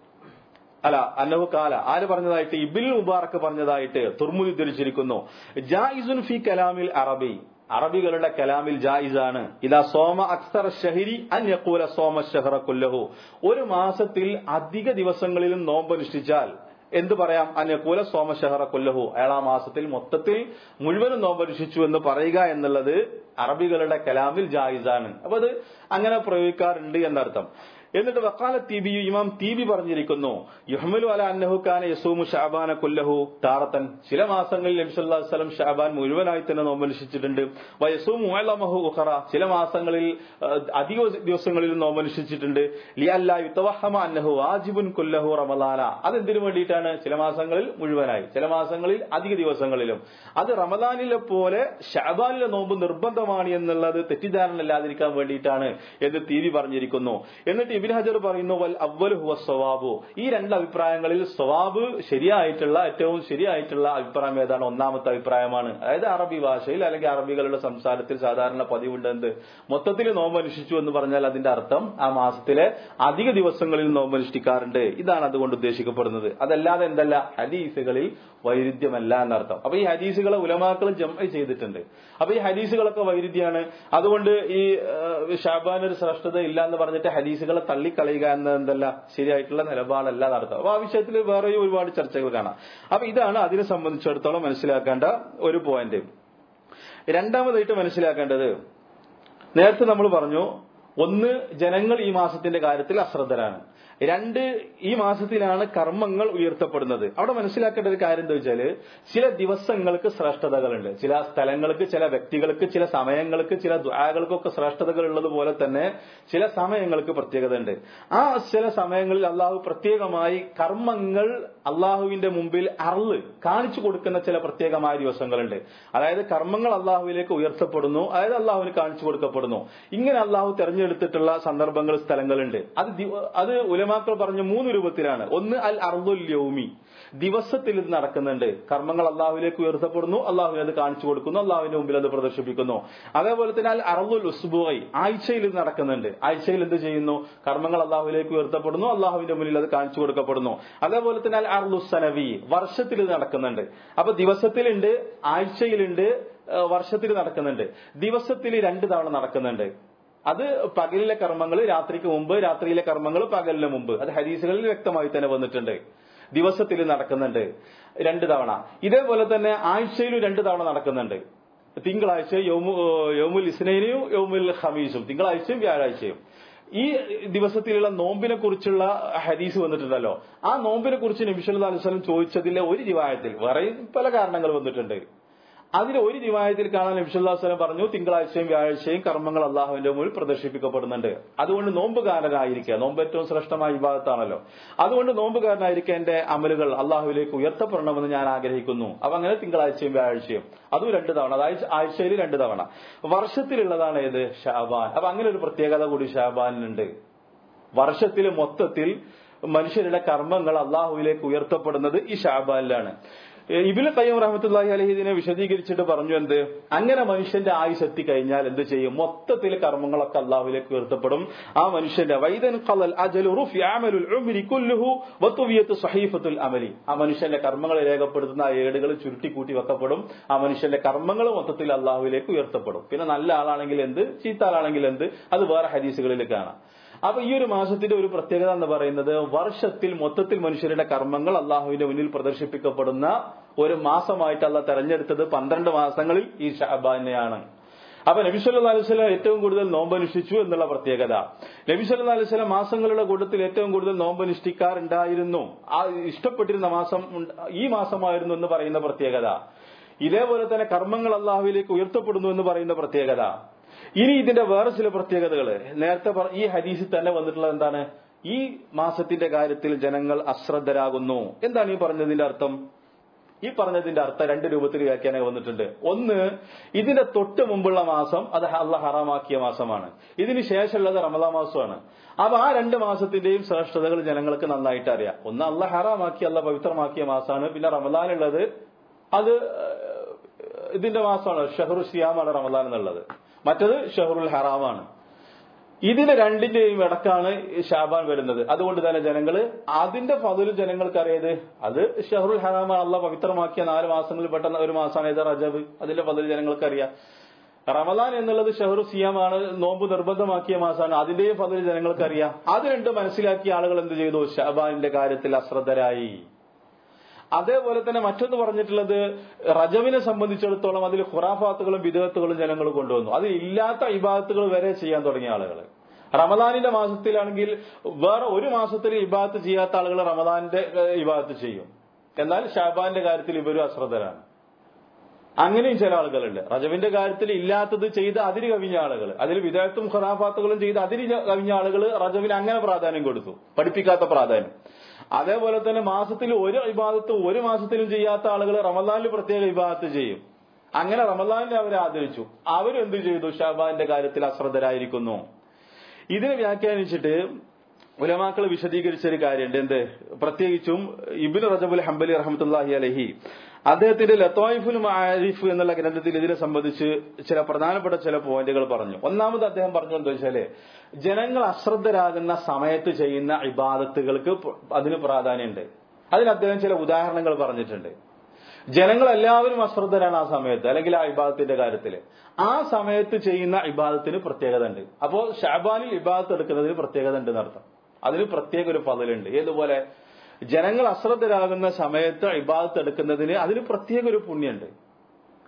അല്ല അന്നഹു കാല ആര് പറഞ്ഞതായിട്ട് ഇബിൽ മുബാറക്ക് പറഞ്ഞതായിട്ട് തുർമുദി ഉദ്ധരിച്ചിരിക്കുന്നു ജായിസുൻ ഫി കലാമിൽ അറബി അറബികളുടെ കലാമിൽ ജായിസാണ് ഇതാ സോമ അക്സർ ഷഹരി അൻ യക്കൂല സോമ ഷഹറ കുല്ലഹു ഒരു മാസത്തിൽ അധിക ദിവസങ്ങളിലും നോമ്പ് അനുഷ്ഠിച്ചാൽ എന്ത് പറയാം അന്യകൂല സോമ ഷഹറ കൊല്ലഹു അയാൾ ആ മാസത്തിൽ മൊത്തത്തിൽ മുഴുവനും നോമ്പ് അനുഷ്ഠിച്ചു എന്ന് പറയുക എന്നുള്ളത് അറബികളുടെ കലാമിൽ ജായിസാണ് അപ്പൊ അത് അങ്ങനെ പ്രയോഗിക്കാറുണ്ട് എന്നർത്ഥം എന്നിട്ട് വക്കാല തീബിയു ഇമാം തീബി പറഞ്ഞിരിക്കുന്നു യുഹമലു അല അന്നഹു ഖാന യസൂമു ഷാബാന കൊല്ലഹു താറത്തൻ ചില മാസങ്ങളിൽ നബി സല്ലല്ലാഹു അലൈഹി വസല്ലം ഷാബാൻ മുഴുവനായി തന്നെ നോമ്പനുഷ്ഠിച്ചിട്ടുണ്ട് വയസൂമു അലമഹു ഉഖറ ചില മാസങ്ങളിൽ ആ, അധിക ദിവസങ്ങളിൽ നോമ്പനുഷ്ഠിച്ചിട്ടുണ്ട് ലിയല്ല യുത്തവഹമ അന്നഹു വാജിബുൻ കൊല്ലഹു റമദാന അതെന്തിനു വേണ്ടിയിട്ടാണ് ചില മാസങ്ങളിൽ മുഴുവനായി ചില മാസങ്ങളിൽ അധിക ദിവസങ്ങളിലും അത് റമദാനിലെ പോലെ ഷാബാനിലെ നോമ്പ് നിർബന്ധമാണ് എന്നുള്ളത് തെറ്റിദ്ധാരണ ഇല്ലാതിരിക്കാൻ വേണ്ടിയിട്ടാണ് എന്ന് ടി വി പറഞ്ഞിരിക്കുന്നു എന്നിട്ട് ഇബിൻ ഹജർ പറയുന്നു വൽ അവൽ ഹുവ സ്വവാബു ഈ രണ്ട് അഭിപ്രായങ്ങളിൽ സ്വവാബ് ശരിയായിട്ടുള്ള ഏറ്റവും ശരിയായിട്ടുള്ള അഭിപ്രായം ഏതാണ് ഒന്നാമത്തെ അഭിപ്രായമാണ് അതായത് അറബി ഭാഷയിൽ അല്ലെങ്കിൽ അറബികളുടെ സംസാരത്തിൽ സാധാരണ പതിവുണ്ട് എന്ത് മൊത്തത്തിൽ നോമ്പ് അനുഷ്ഠിച്ചു എന്ന് പറഞ്ഞാൽ അതിന്റെ അർത്ഥം ആ മാസത്തിലെ അധിക ദിവസങ്ങളിൽ നോമ്പ് അനുഷ്ഠിക്കാറുണ്ട് ഇതാണ് അതുകൊണ്ട് ഉദ്ദേശിക്കപ്പെടുന്നത് അതല്ലാതെ എന്തല്ല ഹദീസുകളിൽ വൈരുദ്ധ്യമല്ല എന്നർത്ഥം അപ്പൊ ഈ ഹദീസുകളെ ഉലമാക്കൾ ജമ ചെയ്തിട്ടുണ്ട് അപ്പൊ ഈ ഹദീസുകളൊക്കെ വൈരുദ്ധ്യമാണ് അതുകൊണ്ട് ഈ ആ, ഷാബാൻ ഒരു ശ്രേഷ്ഠത ഇല്ല എന്ന് പറഞ്ഞിട്ട് ഹദീസുകളെ തള്ളിക്കളയുക എന്നത് എന്തല്ല ശരിയായിട്ടുള്ള നിലപാടല്ല നടത്തുക അപ്പൊ ആ വിഷയത്തിൽ വേറെയും ഒരുപാട് ചർച്ചകൾ കാണാം അപ്പൊ ഇതാണ് അതിനെ സംബന്ധിച്ചിടത്തോളം മനസ്സിലാക്കേണ്ട ഒരു പോയിന്റ് രണ്ടാമതായിട്ട് മനസ്സിലാക്കേണ്ടത് നേരത്തെ നമ്മൾ പറഞ്ഞു ഒന്ന് ജനങ്ങൾ ഈ മാസത്തിന്റെ കാര്യത്തിൽ അശ്രദ്ധരാണ് രണ്ട് ഈ മാസത്തിലാണ് കർമ്മങ്ങൾ ഉയർത്തപ്പെടുന്നത് അവിടെ മനസ്സിലാക്കേണ്ട ഒരു കാര്യം എന്താ വെച്ചാല് ചില ദിവസങ്ങൾക്ക് ശ്രേഷ്ഠതകളുണ്ട് ചില സ്ഥലങ്ങൾക്ക് ചില വ്യക്തികൾക്ക് ചില സമയങ്ങൾക്ക് ചില ദ്വാകൾക്കൊക്കെ ശ്രേഷ്ഠതകൾ ഉള്ളതുപോലെ തന്നെ ചില സമയങ്ങൾക്ക് പ്രത്യേകത ഉണ്ട് ആ ചില സമയങ്ങളിൽ അള്ളാഹു പ്രത്യേകമായി കർമ്മങ്ങൾ അള്ളാഹുവിന്റെ മുമ്പിൽ അറള് കാണിച്ചു കൊടുക്കുന്ന ചില പ്രത്യേകമായ ദിവസങ്ങളുണ്ട് അതായത് കർമ്മങ്ങൾ അള്ളാഹുവിലേക്ക് ഉയർത്തപ്പെടുന്നു അതായത് അള്ളാഹുവിന് കാണിച്ചു കൊടുക്കപ്പെടുന്നു ഇങ്ങനെ അള്ളാഹു തെരഞ്ഞെടുത്തിട്ടുള്ള സന്ദർഭങ്ങൾ സ്ഥലങ്ങളുണ്ട് അത് ദി- അത് ഉലമാക്കൾ പറഞ്ഞ മൂന്ന് രൂപത്തിലാണ് ഒന്ന് അൽ അർദുൽ യൗമി ദിവസത്തിൽ ഇത് നടക്കുന്നുണ്ട് കർമ്മങ്ങൾ അള്ളാഹുവിലേക്ക് ഉയർത്തപ്പെടുന്നു അള്ളാഹുവിന് അത് കാണിച്ചു കൊടുക്കുന്നു അള്ളാഹുവിന്റെ മുമ്പിൽ അത് പ്രദർശിപ്പിക്കുന്നു അതേപോലെ തന്നെ അൽ അർദുൽ ഉസ്ബുഐ ആഴ്ചയിൽ ഇത് നടക്കുന്നുണ്ട് ആഴ്ചയിൽ എന്ത് ചെയ്യുന്നു കർമ്മങ്ങൾ അള്ളാഹുവിലേക്ക് ഉയർത്തപ്പെടുന്നു അള്ളാഹുവിന്റെ മുന്നിൽ അത് കാണിച്ചു കൊടുക്കപ്പെടുന്നു അതേപോലെ തന്നെ അൽ അർദു സനവി വർഷത്തിൽ ഇത് നടക്കുന്നുണ്ട് അപ്പൊ ദിവസത്തിലുണ്ട് ആഴ്ചയിലുണ്ട് ഏഹ് വർഷത്തിൽ നടക്കുന്നുണ്ട് ദിവസത്തിൽ രണ്ട് തവണ നടക്കുന്നുണ്ട് അത് പകലിലെ കർമ്മങ്ങൾ രാത്രിക്ക് മുമ്പ് രാത്രിയിലെ കർമ്മങ്ങൾ പകലിന് മുമ്പ് അത് ഹരീസുകളിൽ വ്യക്തമായി തന്നെ വന്നിട്ടുണ്ട് ദിവസത്തിൽ നടക്കുന്നുണ്ട് രണ്ട് തവണ ഇതേപോലെ തന്നെ ആഴ്ചയിലും രണ്ട് തവണ നടക്കുന്നുണ്ട് തിങ്കളാഴ്ച യോമു യോമുൽ ഇസ്നൈനയും യോമുൽ ഹമീസും തിങ്കളാഴ്ചയും വ്യാഴാഴ്ചയും ഈ ദിവസത്തിലുള്ള നോമ്പിനെ കുറിച്ചുള്ള ഹദീസ് വന്നിട്ടുണ്ടല്ലോ ആ നോമ്പിനെ കുറിച്ച് നബിസ്വല്ലാ അലുസ്ലം ചോദിച്ചതിലെ ഒരു റിവായത്തിൽ വേറെ പല കാരണങ്ങൾ വന്നിട്ടുണ്ട് അതിൽ ഒരു റിവായത്തിൽ കാണാൻ നബിസ്വല്ലാസ്ലം പറഞ്ഞു തിങ്കളാഴ്ചയും വ്യാഴാഴ്ചയും കർമ്മങ്ങൾ അള്ളാഹുവിന്റെ മുന്നിൽ പ്രദർശിപ്പിക്കപ്പെടുന്നുണ്ട് അതുകൊണ്ട് നോമ്പുകാരനായിരിക്കുക നോമ്പ് ഏറ്റവും ശ്രേഷ്ഠമായ വിഭാഗത്താണല്ലോ അതുകൊണ്ട് നോമ്പുകാരനായിരിക്കുക എന്റെ അമലുകൾ അള്ളാഹുവിലേക്ക് ഉയർത്തപ്പെടണമെന്ന് ഞാൻ ആഗ്രഹിക്കുന്നു അപ്പൊ അങ്ങനെ തിങ്കളാഴ്ചയും വ്യാഴാഴ്ചയും അതും രണ്ട് തവണ അതായത് ആഴ്ചയിൽ രണ്ട് തവണ വർഷത്തിലുള്ളതാണ് ഏത് ഷാബാൻ അപ്പൊ അങ്ങനെ ഒരു പ്രത്യേകത കൂടി ഷാബാനിനുണ്ട് വർഷത്തിൽ മൊത്തത്തിൽ മനുഷ്യരുടെ കർമ്മങ്ങൾ അള്ളാഹുവിലേക്ക് ഉയർത്തപ്പെടുന്നത് ഈ ഷാബാനിലാണ് ഇബിന് കയ്യം റഹമത്തുല്ലാഹി അലഹി ഇതിനെ വിശദീകരിച്ചിട്ട് പറഞ്ഞു എന്ത് അങ്ങനെ മനുഷ്യന്റെ ആയുസ് എത്തിക്കഴിഞ്ഞാൽ എന്ത് ചെയ്യും മൊത്തത്തിൽ കർമ്മങ്ങളൊക്കെ അള്ളാഹുവിലേക്ക് ഉയർത്തപ്പെടും ആ മനുഷ്യന്റെ വൈദൻ ഖലൽ അജലു റുഫി അമലുൽ ഉംരി കുല്ലുഹു വത്തുവിയത്ത് സഹീഫത്തുൽ അമലി ആ മനുഷ്യന്റെ കർമ്മങ്ങളെ രേഖപ്പെടുത്തുന്ന ആ ഏടുകൾ ചുരുട്ടിക്കൂട്ടി വെക്കപ്പെടും ആ മനുഷ്യന്റെ കർമ്മങ്ങൾ മൊത്തത്തിൽ അള്ളാഹുവിലേക്ക് ഉയർത്തപ്പെടും പിന്നെ നല്ല ആളാണെങ്കിൽ എന്ത് ചീത്ത ആളാണെങ്കിൽ എന്ത് അത് വേറെ ഹദീസുകളിൽ കാണാം അപ്പൊ ഈ ഒരു മാസത്തിന്റെ ഒരു പ്രത്യേകത എന്ന് പറയുന്നത് വർഷത്തിൽ മൊത്തത്തിൽ മനുഷ്യരുടെ കർമ്മങ്ങൾ അള്ളാഹുവിന്റെ മുന്നിൽ പ്രദർശിപ്പിക്കപ്പെടുന്ന ഒരു മാസമായിട്ട് അല്ല തെരഞ്ഞെടുത്തത് പന്ത്രണ്ട് മാസങ്ങളിൽ ഈ ഷഹബാനെയാണ് അപ്പൊ നബിസ്വല്ലാ അലുസ്ലാം ഏറ്റവും കൂടുതൽ നോമ്പനുഷ്ഠിച്ചു എന്നുള്ള പ്രത്യേകത നബിസ്വല്ലാ അലുസ്ലാം മാസങ്ങളുടെ കൂട്ടത്തിൽ ഏറ്റവും കൂടുതൽ നോമ്പനുഷ്ഠിക്കാറുണ്ടായിരുന്നു ആ ഇഷ്ടപ്പെട്ടിരുന്ന മാസം ഉണ്ട്- ഈ മാസമായിരുന്നു എന്ന് പറയുന്ന പ്രത്യേകത ഇതേപോലെ തന്നെ കർമ്മങ്ങൾ അള്ളാഹുവിലേക്ക് ഉയർത്തപ്പെടുന്നു എന്ന് പറയുന്ന പ്രത്യേകത ഇനി ഇതിന്റെ വേറെ ചില പ്രത്യേകതകൾ നേരത്തെ പറ- ഈ ഹദീസിൽ തന്നെ വന്നിട്ടുള്ളത് എന്താണ് ഈ മാസത്തിന്റെ കാര്യത്തിൽ ജനങ്ങൾ അശ്രദ്ധരാകുന്നു എന്താണ് ഈ പറഞ്ഞതിന്റെ അർത്ഥം ഈ പറഞ്ഞതിന്റെ അർത്ഥം രണ്ട് രൂപത്തിൽ വ്യാഖ്യാനം വന്നിട്ടുണ്ട് ഒന്ന് ഇതിന്റെ തൊട്ട് മുമ്പുള്ള മാസം അത് അള്ള ഹറാമാക്കിയ മാസമാണ് ഇതിന് ശേഷമുള്ളത് റമദാ മാസമാണ് അപ്പൊ ആ രണ്ട് മാസത്തിന്റെയും ശ്രേഷ്ഠതകൾ ജനങ്ങൾക്ക് നന്നായിട്ട് അറിയാം ഒന്ന് അള്ള ഹറാമാക്കി അള്ള പവിത്രമാക്കിയ മാസമാണ് പിന്നെ റമദാനുള്ളത് അത് ഏഹ്, ഇതിന്റെ മാസമാണ് ഷഹറു സിയാമാണ് റമദാൻ എന്നുള്ളത് മറ്റത് ഷഹറുൽ ഹറാമാണ് ഇതിന് രണ്ടിന്റെയും ഇടക്കാണ് ഈ ഷാബാൻ വരുന്നത് അതുകൊണ്ട് തന്നെ ജനങ്ങള് അതിന്റെ ഫതിൽ ജനങ്ങൾക്ക് അറിയത് അത് ഷഹറുൽ ഹറാമാണ് അള്ള പവിത്രമാക്കിയ നാല് മാസങ്ങളിൽ പെട്ടെന്ന് ഒരു മാസമാണ് ഇത് റജബ് അതിന്റെ ഫതിൽ ജനങ്ങൾക്ക് അറിയാം റമദാൻ എന്നുള്ളത് ഷഹറു സിയാമാണ് നോമ്പ് നിർബന്ധമാക്കിയ മാസമാണ് അതിന്റെയും ഫതിൽ ജനങ്ങൾക്ക് അറിയാം അത് രണ്ട് മനസ്സിലാക്കിയ ആളുകൾ എന്ത് ചെയ്തു ഷാബാനിന്റെ കാര്യത്തിൽ അശ്രദ്ധരായി അതേപോലെ തന്നെ മറ്റൊന്ന് പറഞ്ഞിട്ടുള്ളത് റജവിനെ സംബന്ധിച്ചിടത്തോളം അതിൽ ഖുറാഫാത്തുകളും വിദഗത്തുകളും ജനങ്ങൾ കൊണ്ടുവന്നു അതിൽ ഇല്ലാത്ത ഇബാദത്തുകൾ വരെ ചെയ്യാൻ തുടങ്ങിയ ആളുകൾ റമദാനിന്റെ മാസത്തിലാണെങ്കിൽ വേറെ ഒരു മാസത്തിൽ ഇബാദത്ത് ചെയ്യാത്ത ആളുകൾ റമദാനിന്റെ ഏഹ്, ഇബാദത്ത് ചെയ്യും എന്നാൽ ഷാബാന്റെ കാര്യത്തിൽ ഇവരും അശ്രദ്ധരാണ് അങ്ങനെയും ചില ആളുകളുണ്ട് റജവിന്റെ കാര്യത്തിൽ ഇല്ലാത്തത് ചെയ്ത് അതിര് കവിഞ്ഞ ആളുകൾ അതിൽ വിദഗ്ധത്തും ഖുറാഫാത്തുകളും ചെയ്ത് അതിര് കവിഞ്ഞ ആളുകൾ റജവിന് അങ്ങനെ പ്രാധാന്യം കൊടുത്തു പഠിപ്പിക്കാത്ത പ്രാധാന്യം അതേപോലെ തന്നെ മാസത്തിൽ ഒരു ഇബാദത്തും ഒരു മാസത്തിലും ചെയ്യാത്ത ആളുകൾ റമദാനിൽ പ്രത്യേക ഇബാദത്ത് ചെയ്യും അങ്ങനെ റമദാനിനെ അവരെ ആദരിച്ചു അവരെന്ത് ചെയ്തു ഷാബാന്റെ കാര്യത്തിൽ അശ്രദ്ധരായിരിക്കുന്നു ഇതിനെ വ്യാഖ്യാനിച്ചിട്ട് ഉലമാക്കൾ വിശദീകരിച്ച ഒരു കാര്യമുണ്ട് എന്ത് പ്രത്യേകിച്ചും ഇബിൻ റജബുൽ ഹംബലി റഹമത്തുല്ലാഹി അലഹി അദ്ദേഹത്തിന്റെ ലത്തോയിഫുൽ മാരിഫ് എന്നുള്ള ഗ്രന്ഥത്തിൽ ഇതിനെ സംബന്ധിച്ച് ചില പ്രധാനപ്പെട്ട ചില പോയിന്റുകൾ പറഞ്ഞു ഒന്നാമത് അദ്ദേഹം പറഞ്ഞു എന്താ വെച്ചാല് ജനങ്ങൾ അശ്രദ്ധരാകുന്ന സമയത്ത് ചെയ്യുന്ന ഇബാദത്തുകൾക്ക് പ- അതിന് പ്രാധാന്യമുണ്ട് അതിന് അദ്ദേഹം ചില ഉദാഹരണങ്ങൾ പറഞ്ഞിട്ടുണ്ട് ജനങ്ങൾ എല്ലാവരും അശ്രദ്ധരാണ് ആ സമയത്ത് അല്ലെങ്കിൽ ആ ഇബാദത്തിന്റെ കാര്യത്തിൽ ആ സമയത്ത് ചെയ്യുന്ന ഇബാദത്തിന് പ്രത്യേകത ഉണ്ട് അപ്പോ ഷാബാനിൽ ഇബാദത്ത് എടുക്കുന്നതിന് പ്രത്യേകത ഉണ്ട് എന്നർത്ഥം അതിന് പ്രത്യേക ഒരു പതിലുണ്ട് ഏതുപോലെ ജനങ്ങൾ അശ്രദ്ധരാകുന്ന സമയത്ത് ഇബാദത്ത് എടുക്കുന്നതിന് അതിന് പ്രത്യേക ഒരു പുണ്യമുണ്ട്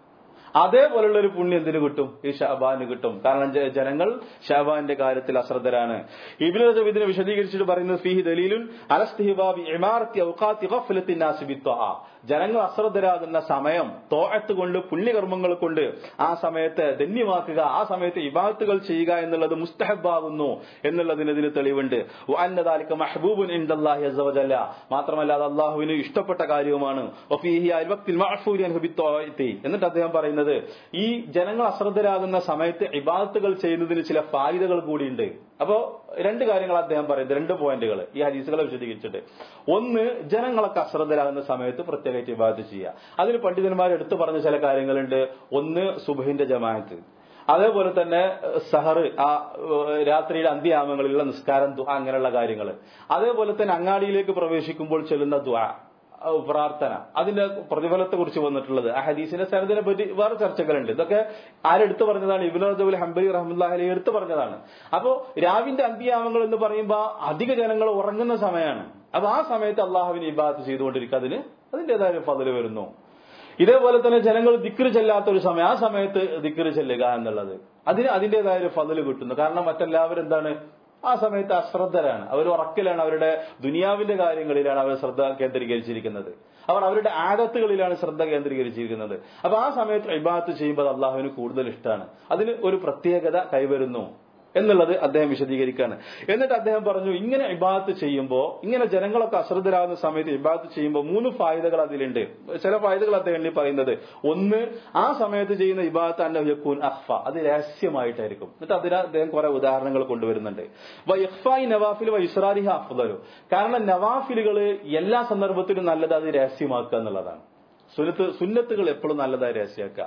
അതേപോലുള്ള ഒരു പുണ്യം എന്തിനു കിട്ടും ഈ ഷാബാന് കിട്ടും കാരണം ജ- ജനങ്ങൾ ഷാബാന്റെ കാര്യത്തിൽ അശ്രദ്ധരാണ് ഇബിൻ റജബ് ഇതിനെ വിശദീകരിച്ചിട്ട് പറയുന്നത് ഫീഹി ദലീലുൻ അലസ്തിഹിബാബി ഇമാറത്തി ഔഖാത്തി ഗഫ്ലത്തി നാസി ബിത്വആ. ജനങ്ങൾ അശ്രദ്ധരാകുന്ന സമയം തോഴത്ത് കൊണ്ട് പുണ്യകർമ്മങ്ങൾ കൊണ്ട് ആ സമയത്ത് ധന്യമാക്കുക ആ സമയത്ത് ഇബാത്തുകൾ ചെയ്യുക എന്നുള്ളത് മുസ്തഹബാകുന്നു എന്നുള്ളതിന് ഇതിന് തെളിവുണ്ട് വഅന്നദാലിക മഹ്ബൂബുൻ ഇൻദല്ലാഹി അസ്സ വജല്ല മാത്രമല്ല അത് അള്ളാഹുവിന് ഇഷ്ടപ്പെട്ട കാര്യവുമാണ് വഫീഹി അൽ വഖ്തിൽ മഅഫൂരി അൻഹു ബിത്വഅത്തി. എന്നിട്ട് അദ്ദേഹം പറയുന്നത് ഈ ജനങ്ങൾ അശ്രദ്ധരാകുന്ന സമയത്ത് ഇബാത്തുകൾ ചെയ്യുന്നതിന് ചില ഫായിദകൾ കൂടിയുണ്ട് അപ്പോ രണ്ട് കാര്യങ്ങൾ അദ്ദേഹം പറയുന്നത് രണ്ട് പോയിന്റുകൾ ഈ ഹദീസുകളെ വിശദീകരിച്ചിട്ട് ഒന്ന് ജനങ്ങളൊക്കെ അശ്രദ്ധരാകുന്ന സമയത്ത് പ്രത്യേകിച്ച് ഇബാദത്ത് ചെയ്യുക അതിന് പണ്ഡിതന്മാർ എടുത്തു പറഞ്ഞ ചില കാര്യങ്ങളുണ്ട് ഒന്ന് സുബഹിന്റെ ജമാഅത്ത് അതേപോലെ തന്നെ ഏഹ്, സഹർ ആ ഏഹ്, രാത്രിയുടെ അന്ത്യയാമങ്ങളിലുള്ള നിസ്കാരം ദുആ അങ്ങനെയുള്ള കാര്യങ്ങൾ അതേപോലെ തന്നെ അങ്ങാടിയിലേക്ക് പ്രവേശിക്കുമ്പോൾ ചെല്ലുന്ന ദുആ ആ, പ്രാർത്ഥന അതിന്റെ പ്രതിഫലത്തെ കുറിച്ച് വന്നിട്ടുള്ളത് ആ ഹദീസിന്റെ സനദിനെ പറ്റി വേറെ ചർച്ചകളുണ്ട് ഇതൊക്കെ ആരെടുത്തു പറഞ്ഞതാണ് ഇബിൻ റജബുൽ ഹംബലി റഹ്മുല്ലാഹി അലൈഹി എടുത്തു പറഞ്ഞതാണ് അപ്പോ രാവിന്റെ അന്ത്യയാമങ്ങൾ എന്ന് പറയുമ്പോൾ അധിക ജനങ്ങൾ ഉറങ്ങുന്ന സമയമാണ് അപ്പൊ ആ സമയത്ത് അള്ളാഹുവിന് ഇബാത്ത് ചെയ്തുകൊണ്ടിരിക്കുക അതിന് അതിന്റേതായ ഫതില് വരുന്നു ഇതേപോലെ തന്നെ ജനങ്ങൾ ദിക്റ് ചെല്ലാത്ത ഒരു സമയം ആ സമയത്ത് ദിക്റ് ചെല്ലുക എന്നുള്ളത് അതിന് അതിന്റേതായ ഒരു ഫതില് കിട്ടുന്നു കാരണം മറ്റെല്ലാവരും എന്താണ് ആ സമയത്ത് അശ്രദ്ധരാണ് അവർ ഉറക്കിലാണ് അവരുടെ ദുനിയാവിന്റെ കാര്യങ്ങളിലാണ് അവർ ശ്രദ്ധ കേന്ദ്രീകരിച്ചിരിക്കുന്നത് അവർ അവരുടെ ആദത്തുകളിലാണ് ശ്രദ്ധ കേന്ദ്രീകരിച്ചിരിക്കുന്നത് അപ്പൊ ആ സമയത്ത് ഇബാത്ത് ചെയ്യുമ്പോൾ അത് അള്ളാഹുവിന് കൂടുതൽ ഇഷ്ടമാണ് അതിന് ഒരു പ്രത്യേകത കൈവരുന്നു എന്നുള്ളത് അദ്ദേഹം വിശദീകരിക്കുകയാണ് എന്നിട്ട് അദ്ദേഹം പറഞ്ഞു ഇങ്ങനെ ഇബാത്ത് ചെയ്യുമ്പോൾ ഇങ്ങനെ ജനങ്ങളൊക്കെ അശ്രദ്ധരാകുന്ന സമയത്ത് ഇബാത്ത് ചെയ്യുമ്പോൾ മൂന്ന് ഫായതകൾ അതിലുണ്ട് ചില ഫായതകൾ അദ്ദേഹം എണ്ണി പറയുന്നത് ഒന്ന് ആ സമയത്ത് ചെയ്യുന്ന ഇബാത്ത് അന്ന യക്കൂൻ അഹ്ഫ അത് രഹസ്യമായിട്ടായിരിക്കും എന്നിട്ട് അതിന് അദ്ദേഹം കുറെ ഉദാഹരണങ്ങൾ കൊണ്ടുവരുന്നുണ്ട് വൈഫായി നവാഫിൽ വൈസ്രാരിഹ അഫ്ദലു കാരണം നവാഫിലുകൾ എല്ലാ സന്ദർഭത്തിലും നല്ലത് അത് രഹസ്യമാക്കുക എന്നുള്ളതാണ് സുന്നത്ത് സുന്നത്തുകൾ എപ്പോഴും നല്ലതായി രഹസ്യമാക്കുക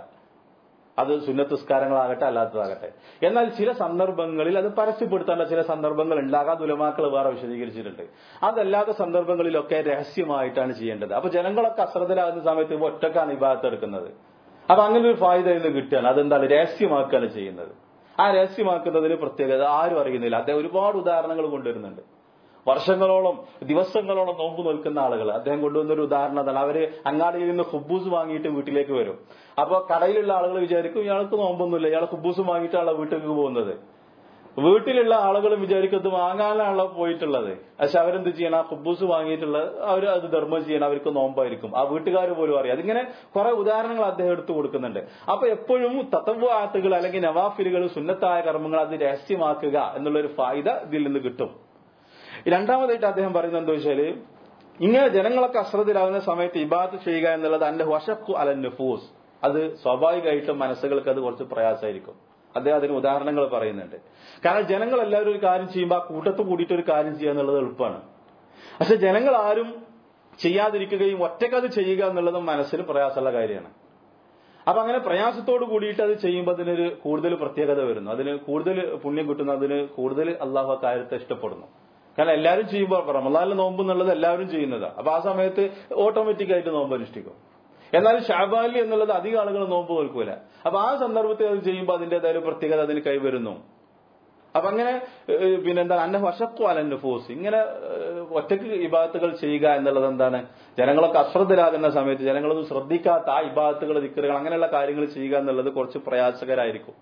അത് സുന്നത്തുസ്കാരങ്ങളാകട്ടെ അല്ലാത്തതാകട്ടെ എന്നാൽ ചില സന്ദർഭങ്ങളിൽ അത് പരസ്യപ്പെടുത്തേണ്ട ചില സന്ദർഭങ്ങൾ ഉണ്ടാകാം ദുലമാക്കൾ വേറെ വിശദീകരിച്ചിട്ടുണ്ട് അതല്ലാത്ത സന്ദർഭങ്ങളിലൊക്കെ രഹസ്യമായിട്ടാണ് ചെയ്യേണ്ടത് അപ്പൊ ജനങ്ങളൊക്കെ അശ്രദ്ധരാകുന്ന സമയത്ത് ഇപ്പൊ ഒറ്റക്കാണ് ഈ ഭാഗത്ത് എടുക്കുന്നത് അപ്പൊ അങ്ങനെ ഒരു ഫായ്ദ ഇന്ന് കിട്ടുകയാണ് അതെന്താണ് രഹസ്യമാക്കുകയാണ് ചെയ്യുന്നത് ആ രഹസ്യമാക്കുന്നതിന് പ്രത്യേകത ആരും അറിയുന്നില്ല അദ്ദേഹം ഒരുപാട് ഉദാഹരണങ്ങൾ കൊണ്ടുവരുന്നുണ്ട് വർഷങ്ങളോളം ദിവസങ്ങളോളം നോമ്പ് നിൽക്കുന്ന ആളുകൾ അദ്ദേഹം കൊണ്ടുവന്ന ഒരു ഉദാഹരണം അതാണ് അവര് അങ്ങാടിയിൽ നിന്ന് ഹുബൂസ് വാങ്ങിയിട്ട് വീട്ടിലേക്ക് വരും അപ്പൊ കടയിലുള്ള ആളുകൾ വിചാരിക്കും ഇയാൾക്ക് നോമ്പൊന്നുമില്ല ഇയാൾ ഹുബൂസ് വാങ്ങിയിട്ടാണല്ലോ വീട്ടിലേക്ക് പോകുന്നത് വീട്ടിലുള്ള ആളുകളും വിചാരിക്കും ഇത് വാങ്ങാനാണല്ലോ പോയിട്ടുള്ളത് പക്ഷെ അവരെന്ത് ചെയ്യണം ആ ഹുബൂസ് വാങ്ങിയിട്ടുള്ളത് അവർ അത് ധർമ്മം ചെയ്യണം അവർക്ക് നോമ്പായിരിക്കും ആ വീട്ടുകാർ പോലും അറിയാം അതിങ്ങനെ കുറെ ഉദാഹരണങ്ങൾ അദ്ദേഹം എടുത്തു കൊടുക്കുന്നുണ്ട് അപ്പൊ എപ്പോഴും തത്വാത്തുകൾ അല്ലെങ്കിൽ നവാഫിലുകൾ സുന്നത്തായ കർമ്മങ്ങൾ അത് രഹസ്യമാക്കുക എന്നുള്ളൊരു ഫായിദ ഇതിൽ നിന്ന് കിട്ടും രണ്ടാമതായിട്ട് അദ്ദേഹം പറയുന്നത് എന്താ വെച്ചാല് ഇങ്ങനെ ജനങ്ങളൊക്കെ അശ്രദ്ധരാകുന്ന സമയത്ത് ഇബാത്ത് ചെയ്യുക എന്നുള്ളത് അന്റെ വശക്കു അല നുഫൂസ് അത് സ്വാഭാവികമായിട്ടും മനസ്സുകൾക്ക് അത് കുറച്ച് പ്രയാസമായിരിക്കും അദ്ദേഹം അതിന് ഉദാഹരണങ്ങൾ പറയുന്നുണ്ട് കാരണം ജനങ്ങൾ എല്ലാവരും ഒരു കാര്യം ചെയ്യുമ്പോൾ ആ കൂട്ടത്ത് കൂടിയിട്ട് ഒരു കാര്യം ചെയ്യുക എന്നുള്ളത് എളുപ്പമാണ് പക്ഷെ ജനങ്ങൾ ആരും ചെയ്യാതിരിക്കുകയും ഒറ്റക്കത് ചെയ്യുക എന്നുള്ളത് മനസ്സിന് പ്രയാസമുള്ള കാര്യമാണ് അപ്പൊ അങ്ങനെ പ്രയാസത്തോട് കൂടിയിട്ട് അത് ചെയ്യുമ്പോൾ അതിനൊരു കൂടുതൽ പ്രത്യേകത വരുന്നു അതിന് കൂടുതൽ പുണ്യം കിട്ടുന്നു അതിന് കൂടുതൽ അള്ളാഹു ആ കാര്യത്തെ ഇഷ്ടപ്പെടുന്നു കാരണം എല്ലാവരും ചെയ്യുമ്പോൾ റമദാനിലെ നോമ്പ് എന്നുള്ളത് എല്ലാവരും ചെയ്യുന്നതാണ് അപ്പൊ ആ സമയത്ത് ഓട്ടോമാറ്റിക് ആയിട്ട് നോമ്പ് അനുഷ്ഠിക്കും എന്നാൽ ഷാബാലി എന്നുള്ളത് അധികം ആളുകൾ നോമ്പ് നിൽക്കൂല അപ്പൊ ആ സന്ദർഭത്തിൽ അത് ചെയ്യുമ്പോൾ അതിന്റേതായ ഒരു പ്രത്യേകത അതിന് കൈവരുന്നു അപ്പൊ അങ്ങനെ ഏഹ്, പിന്നെന്താ അന്ന വശക്കു അലന്റെ ഫോസ് ഇങ്ങനെ ഏഹ്, ഒറ്റക്ക് ഇബാത്തുകൾ ചെയ്യുക എന്നുള്ളത് എന്താണ് ജനങ്ങളൊക്കെ അശ്രദ്ധരാകുന്ന സമയത്ത് ജനങ്ങളൊന്നും ശ്രദ്ധിക്കാത്ത ആ ഇബാത്തുകൾ ദിക്കറുകൾ അങ്ങനെയുള്ള കാര്യങ്ങൾ ചെയ്യുക എന്നുള്ളത് കുറച്ച് പ്രയാസകരായിരിക്കും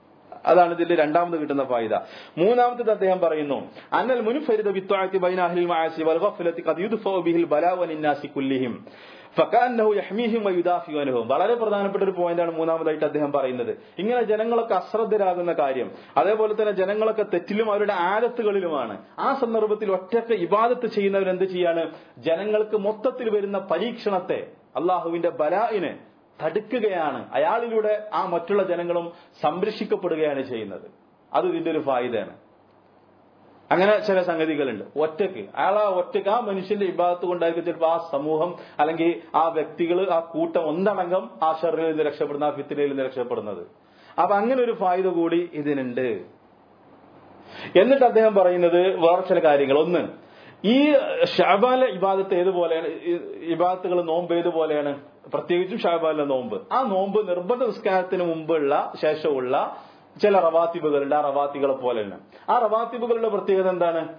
അതാണ് ഇതിന്റെ രണ്ടാമത് കിട്ടുന്ന ഫായിദ മൂന്നാമത്തത് അദ്ദേഹം പറയുന്നു അന്നൽ മുൻഫരിദ ബിത്വാഅത്തി ബൈന അഹ്ലിൽ മആസി വൽ ഗഫലത്തി ഖദ് യുദ്ഫഉ ബിഹിൽ ബലാ വനിന്നാസി കുല്ലിഹിം ഫകഅന്നഹു യഹ്മീഹിം വയുദാഫിഉ അൻഹും വളരെ പ്രധാനപ്പെട്ട ഒരു പോയിന്റാണ് മൂന്നാമതായിട്ട് അദ്ദേഹം പറയുന്നത് ഇങ്ങനെ ജനങ്ങളൊക്കെ അശ്രദ്ധരാകുന്ന കാര്യം അതേപോലെ തന്നെ ജനങ്ങളൊക്കെ തെറ്റിലും അവരുടെ ആദത്തുകളിലുമാണ് ആ സന്ദർഭത്തിൽ ഒറ്റക്ക് ഇബാദത്ത് ചെയ്യുന്നവർ എന്ത് ചെയ്യാണ് ജനങ്ങൾക്ക് മൊത്തത്തിൽ വരുന്ന പരീക്ഷണത്തെ അള്ളാഹുവിന്റെ ബലായിനെ തടുക്കുകയാണ് അയാളിലൂടെ ആ മറ്റുള്ള ജനങ്ങളും സംരക്ഷിക്കപ്പെടുകയാണ് ചെയ്യുന്നത് അത് ഇതിന്റെ ഒരു ഫായിദയാണ് അങ്ങനെ ചില സംഗതികളുണ്ട് ഒറ്റക്ക് അയാൾ ആ ഒറ്റക്ക് ആ മനുഷ്യന്റെ വിഭാഗത്ത് കൊണ്ടായിരിക്കും ചിലപ്പോൾ ആ സമൂഹം അല്ലെങ്കിൽ ആ വ്യക്തികൾ ആ കൂട്ടം ഒന്നടങ്കം ആ ഷെറിൽ നിന്ന് രക്ഷപ്പെടുന്ന ആ ഫിത്തിനയിൽ നിന്ന് രക്ഷപ്പെടുന്നത് അപ്പൊ അങ്ങനെ ഒരു ഫായിദ കൂടി ഇതിനുണ്ട് എന്നിട്ട് അദ്ദേഹം പറയുന്നത് വേറെ ചില കാര്യങ്ങൾ ഒന്ന് ഈ ഷാബാല ഇബാദത്ത് ഏതുപോലെയാണ് ഈ- ഇബാദത്തുകൾ നോമ്പ് ഏതുപോലെയാണ് പ്രത്യേകിച്ചും ഷാബാലിലെ നോമ്പ് ആ നോമ്പ് നിർബന്ധ നിസ്കാരത്തിന് മുമ്പുള്ള ശേഷമുള്ള ചില റവാത്തിബുകളുണ്ട് ആ റവാത്തികളെ പോലെയാണ് ആ റവാത്തിബുകളുടെ പ്രത്യേകത എന്താണ്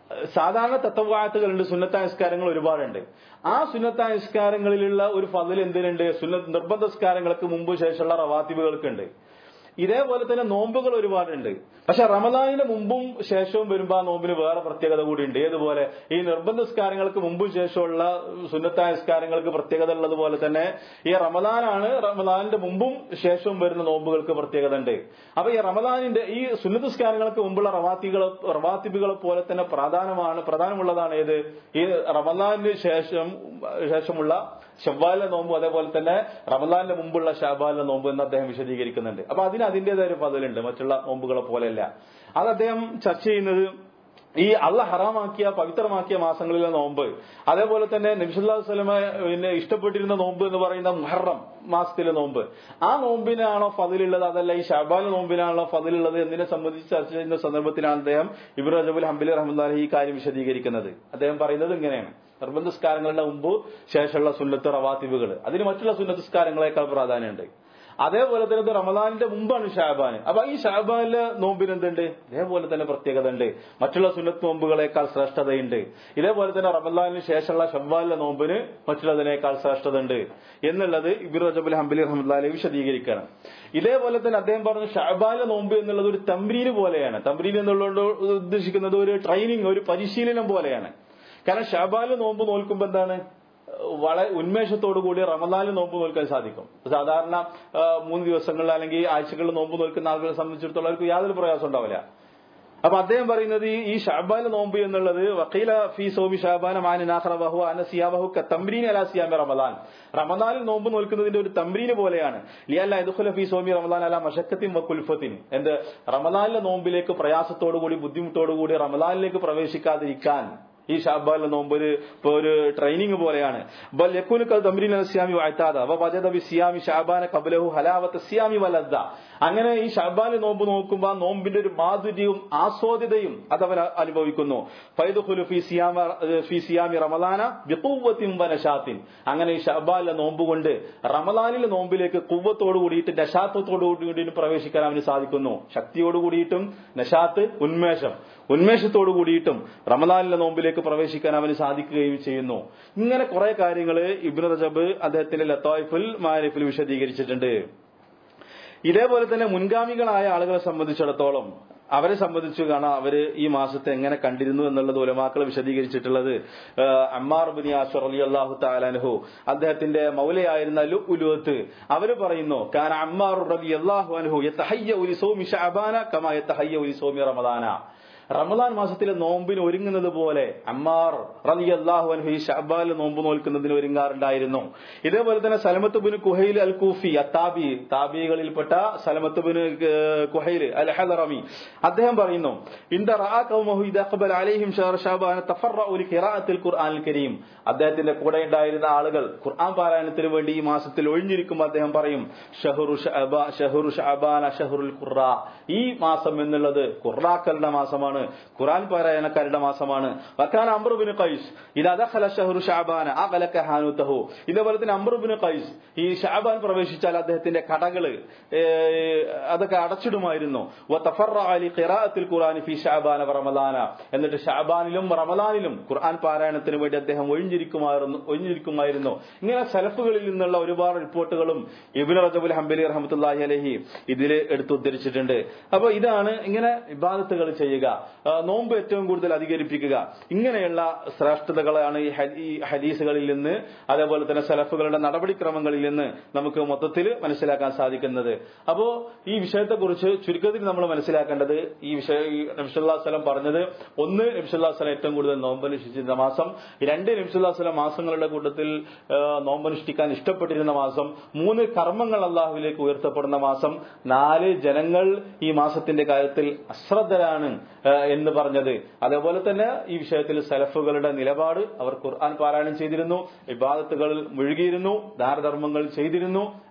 സാധാരണ തത്വവാത്തുകളുണ്ട് സുന്നത്തായ നിസ്കാരങ്ങൾ ഒരുപാടുണ്ട് ആ സുന്നത്തായ നിസ്കാരങ്ങളിലുള്ള ഒരു ഫതിൽ എന്തിനുണ്ട് സുന്ന നിർബന്ധ നിസ്കാരങ്ങൾക്ക് മുമ്പ് ശേഷമുള്ള റവാത്തിബുകൾക്കുണ്ട് ഇതേപോലെ തന്നെ നോമ്പുകൾ ഒരുപാടുണ്ട് പക്ഷെ റമദാനിന് മുമ്പും ശേഷവും വരുമ്പോൾ ആ നോമ്പിന് വേറെ പ്രത്യേകത കൂടിയുണ്ട് ഏതുപോലെ ഈ നിർബന്ധ നിസ്കാരങ്ങൾക്ക് മുമ്പും ശേഷമുള്ള സുന്നത്തായ നിസ്കാരങ്ങൾക്ക് പ്രത്യേകത ഉള്ളതുപോലെ തന്നെ ഈ റമദാനാണ് റമദാനിന്റെ മുമ്പും ശേഷവും വരുന്ന നോമ്പുകൾക്ക് പ്രത്യേകത ഉണ്ട് അപ്പൊ ഈ റമദാനിന്റെ ഈ സുന്നത്ത് നിസ്കാരങ്ങൾക്ക് മുമ്പുള്ള റവാത്തികൾ റവാത്തിബുകളെ പോലെ തന്നെ പ്രാധാനമാണ് പ്രധാനമുള്ളതാണ് ഏത് ഈ റമദാനിന് ശേഷം ശേഷമുള്ള ഷവ്വാലിലെ നോമ്പ് അതേപോലെ തന്നെ റമദാനിന്റെ മുമ്പുള്ള ഷാബാലിന്റെ നോമ്പ് എന്ന് അദ്ദേഹം വിശദീകരിക്കുന്നുണ്ട് അപ്പൊ അതിന് അതിന്റേതായ ഒരു പതിലുണ്ട് മറ്റുള്ള നോമ്പുകളെ പോലെയല്ല അത് അദ്ദേഹം ചർച്ച ചെയ്യുന്നത് ഈ അള്ള ഹറാമാക്കിയ പവിത്രമാക്കിയ മാസങ്ങളിലെ നോമ്പ് അതേപോലെ തന്നെ നബിസുല്ലാ സ്വലമ പിന്നെ ഇഷ്ടപ്പെട്ടിരുന്ന നോമ്പ് എന്ന് പറയുന്ന മുഹറം മാസത്തിലെ നോമ്പ് ആ നോമ്പിനാണോ ഫതിലുള്ളത് അതല്ല ഈ ഷാബാൽ നോമ്പിനാണോ ഫതിലുള്ളത് എന്നതിനെ സംബന്ധിച്ച് ചർച്ച ചെയ്യുന്ന സന്ദർഭത്തിലാണ് അദ്ദേഹം ഇബ്രു റജബുൽ ഹംബിലി റഹ്മദ് ഈ കാര്യം വിശദീകരിക്കുന്നത് അദ്ദേഹം പറയുന്നത് ഇങ്ങനെയാണ് നിർബന്ധസ്കാരങ്ങളുടെ മുമ്പ് ശേഷമുള്ള സുന്നത്ത് റവാത്തിബുകൾ അതിന് മറ്റുള്ള സുന്നത്തസ്കാരങ്ങളെക്കാൾ പ്രാധാന്യമുണ്ട് അതേപോലെ തന്നെ ഇത് റമദാനിന്റെ മുമ്പാണ് ഷാബാൻ അപ്പൊ ഈ ഷാബാനിലെ നോമ്പിന് എന്തുണ്ട് ഇതേപോലെ തന്നെ പ്രത്യേകത ഉണ്ട് മറ്റുള്ള സുന്നത്ത് നോമ്പുകളെക്കാൾ ശ്രേഷ്ഠതയുണ്ട് ഇതേപോലെ തന്നെ റമദാനിന് ശേഷമുള്ള ഷവ്വാലിലെ നോമ്പിന് മറ്റുള്ളതിനേക്കാൾ ശ്രേഷ്ഠത ഉണ്ട് എന്നുള്ളത് ഇബിർ റജബുൽ ഹംബലി റഹ്മദ് വിശദീകരിക്കണം ഇതേപോലെ തന്നെ അദ്ദേഹം പറഞ്ഞു ഷാബാനിലെ നോമ്പ് എന്നുള്ളത് ഒരു തമ്പ്രീന് പോലെയാണ് തമ്പ്രീൻ എന്നുള്ളത് ഉദ്ദേശിക്കുന്നത് ഒരു ട്രെയിനിങ് ഒരു പരിശീലനം പോലെയാണ് കാരണം ഷാബാല് നോമ്പ് നോൽക്കുമ്പോ എന്താണ് വളരെ ഉന്മേഷത്തോടു കൂടി റമദാനിൽ നോമ്പ് നോൽക്കാൻ സാധിക്കും സാധാരണ ആ, മൂന്ന് ദിവസങ്ങളിൽ അല്ലെങ്കിൽ ആഴ്ചകളിൽ നോമ്പ് നോൽക്കുന്ന ആളുകളെ സംബന്ധിച്ചിടത്തോളം അവർക്ക് യാതൊരു പ്രയാസം ഉണ്ടാവില്ല അപ്പൊ അദ്ദേഹം പറയുന്നത് ഈ- ഈ ഷാബാന നോമ്പ് എന്നുള്ളത് വക്കീല ഫി സോബി ഷാബാന മാനാഹ്റബഹു അനസിയാബഹു തംബ്രീൻ അലാ സിയാമി റമദാൻ റമദാനിൽ നോമ്പ് നോൽക്കുന്നതിന്റെ ഒരു തംബ്രീന് പോലെയാണ് ലിയല്ല ഇദുഖുല ഫി സോമി റമദാൻ അല മഷക്കത്തിൻ വക്കുൽഫത്തിൻ എന്ത് റമദാനിലെ നോമ്പിലേക്ക് പ്രയാസത്തോടുകൂടി ബുദ്ധിമുട്ടോടുകൂടി റമദാനിലേക്ക് പ്രവേശിക്കാതിരിക്കാൻ ഈ ഷാബാലിലെ നോമ്പ് ഒരു ഇപ്പൊ ഒരു ട്രെയിനിങ് പോലെയാണ് ബൽ യക്കൂനു കൽ തംരീൻ അൽ സിയാമി വാഴ്ത്താത അവ വജദ ബി സിയാമി ഷാബാന കബലഹു ഹലാവത്ത സിയാമി വലദ്ദ അങ്ങനെ ഈ ഷാബാലിൽ നോമ്പ് നോക്കുമ്പോൾ ആ നോമ്പിന്റെ ഒരു മാധുര്യവും ആസ്വാദ്യതയും അതവൻ അനുഭവിക്കുന്നു ഫൈദുഖുലു ഫി സിയാമ ഫി സിയാമി റമദാന ബിഖുവ്വത്തിൻ വനശാത്തിൻ അങ്ങനെ ഈ ഷാബാലിലെ നോമ്പ് കൊണ്ട് റമദാനിലെ നോമ്പിലേക്ക് കുവ്വത്തോട് കൂടിയിട്ട് നശാത്തത്തോട് കൂടിയിട്ട് പ്രവേശിക്കാൻ അവന് സാധിക്കുന്നു ശക്തിയോട് കൂടിയിട്ടും നശാത്ത് ഉന്മേഷം ഉന്മേഷത്തോടു കൂടിയിട്ടും റമദാനിലെ നോമ്പിലേക്ക് പ്രവേശിക്കാൻ അവന് സാധിക്കുകയും ചെയ്യുന്നു ഇങ്ങനെ കുറെ കാര്യങ്ങൾ ഇബ്നു റജബ് അദ്ദേഹത്തിന്റെ ലത്തായിഫുൽ മാരിഫിൽ വിശദീകരിച്ചിട്ടുണ്ട് ഇതേപോലെ തന്നെ മുൻഗാമികളായ ആളുകളെ സംബന്ധിച്ചിടത്തോളം അവരെ സംബന്ധിച്ച് കാണാം അവര് ഈ മാസത്തെ എങ്ങനെ കണ്ടിരുന്നു എന്നുള്ളത് ഉലമാക്കൾ വിശദീകരിച്ചിട്ടുള്ളത് ആ, അമ്മാർ ബിൻ യാസർ അലി അള്ളാഹു താലാൻഹു അദ്ദേഹത്തിന്റെ മൗലയായിരുന്ന ലു ഉലുവത്ത് അവര് പറയുന്നു കാന അമ്മാർ റബി അള്ളാഹു അൻഹു യത്തഹയ്യ ഉലി സോമി ഷഅബാന കമാ യത്തഹയ്യ ഉലി സോമി റമദാന റമദാൻ മാസത്തിലെ നോമ്പിന് ഒരുങ്ങുന്നത് പോലെ അമ്മാർ റലി അള്ളാഹു അൻഹു ഈ ഷഅബാൽ നോമ്പ് നോൽക്കുന്നതിന് ഒരുങ്ങാറുണ്ടായിരുന്നു ഇതേപോലെ തന്നെ സലമത്ത് ബിൻ കുഹൈൽ അൽ കൂഫി അത്താബി താബികളിൽപ്പെട്ട സലമത്ത് ബിൻ കുഹൈൽ അൽ ഹലറമി അദ്ദേഹം പറയുന്നു ഇന്ത റആ ഖൗമഹു ഇദാ ഖബല അലൈഹിം ഷഹർ ഷഅബാൻ തഫറഉ ലിഖിറാഅത്തിൽ ഖുർആനിൽ കരീം അദ്ദേഹത്തിന്റെ കൂടെ ഉണ്ടായിരുന്ന ആളുകൾ ഖുർആൻ പാരായണത്തിന് വേണ്ടി ഈ മാസത്തിൽ ഒഴിഞ്ഞിരിക്കുമ്പോൾ അദ്ദേഹം പറയും ഷഹറു ഷഅബാ ഷഹറു ഷഅബാന ഷഹറുൽ ഖുറ ഈ മാസം എന്നുള്ളത് ഖുറാക്കളുടെ മാസമാണ് ഖുർആൻ പാരായണക്കാരുടെ മാസമാണ് വക്കാന അംറുബിന് ഖൈസ് ഇതാ ദഖല ഷഹറു ഷഅബാന അഖലക ഹാനുതഹു ഇതേപോലെ തന്നെ അംറുബിന് ഖൈസ് ഈ ഷഅബാൻ പ്രവേശിച്ചാൽ അദ്ദേഹത്തിന്റെ കടകള് ഏ, അതൊക്കെ അടച്ചിടുമായിരുന്നു വതഫറഅ ലി ഖിറാഅത്തിൽ ഖുർആനി ഫി ഷഅബാന വ റമദാന എന്നിട്ട് ഷഅബാനിലും റമദാനിലും ഖുർആൻ പാരായണത്തിന് വേണ്ടി അദ്ദേഹം ഒഴിഞ്ഞിരിക്കുമായിരുന്നു ഒഴിഞ്ഞിരിക്കുമായിരുന്നു ഇങ്ങനെ സലഫുകളിൽ നിന്നുള്ള ഒരുപാട് റിപ്പോർട്ടുകളും ഇബ്നു റജബുൽ ഹംബലി റഹ്മത്തുള്ളാഹി അലൈഹി ഇതിൽ എടുത്തുദ്ധരിച്ചിട്ടുണ്ട് അപ്പൊ ഇതാണ് ഇങ്ങനെ ഇബാദത്തുകൾ ചെയ്യുക ആ, നോമ്പ് ഏറ്റവും കൂടുതൽ അധികരിപ്പിക്കുക ഇങ്ങനെയുള്ള ശ്രേഷ്ഠതകളാണ് ഈ ഹദീ- ഈ ഹദീസുകളിൽ നിന്ന് അതേപോലെ തന്നെ സലഫുകളുടെ നടപടിക്രമങ്ങളിൽ നിന്ന് നമുക്ക് മൊത്തത്തിൽ മനസ്സിലാക്കാൻ സാധിക്കുന്നത് അപ്പോ ഈ വിഷയത്തെക്കുറിച്ച് ചുരുക്കത്തിൽ നമ്മൾ മനസ്സിലാക്കേണ്ടത് ഈ വിഷയം ഈ നബിസുല്ലാ സ്വലം പറഞ്ഞത് ഒന്ന് നബിസുല്ലാ സ്വലം ഏറ്റവും കൂടുതൽ നോമ്പനുഷ്ഠിച്ചിരുന്ന മാസം രണ്ട് നബിസുല്ലാ സ്വലം മാസങ്ങളുടെ കൂട്ടത്തിൽ ആ, നോമ്പനുഷ്ഠിക്കാൻ ഇഷ്ടപ്പെട്ടിരുന്ന മാസം മൂന്ന് കർമ്മങ്ങൾ അള്ളാഹുവിലേക്ക് ഉയർത്തപ്പെടുന്ന മാസം നാല് ജനങ്ങൾ ഈ മാസത്തിന്റെ കാര്യത്തിൽ അശ്രദ്ധരാണ് ആ, എന്ന് പറഞ്ഞത് അതേപോലെ തന്നെ ഈ വിഷയത്തിൽ സലഫുകളുടെ നിലപാട് അവർ ഖുർആൻ പാരായണം ചെയ്തിരുന്നു ഇബാദത്തുകളിൽ മുഴുകിയിരുന്നു ദാനധർമ്മങ്ങൾ ചെയ്തിരുന്നു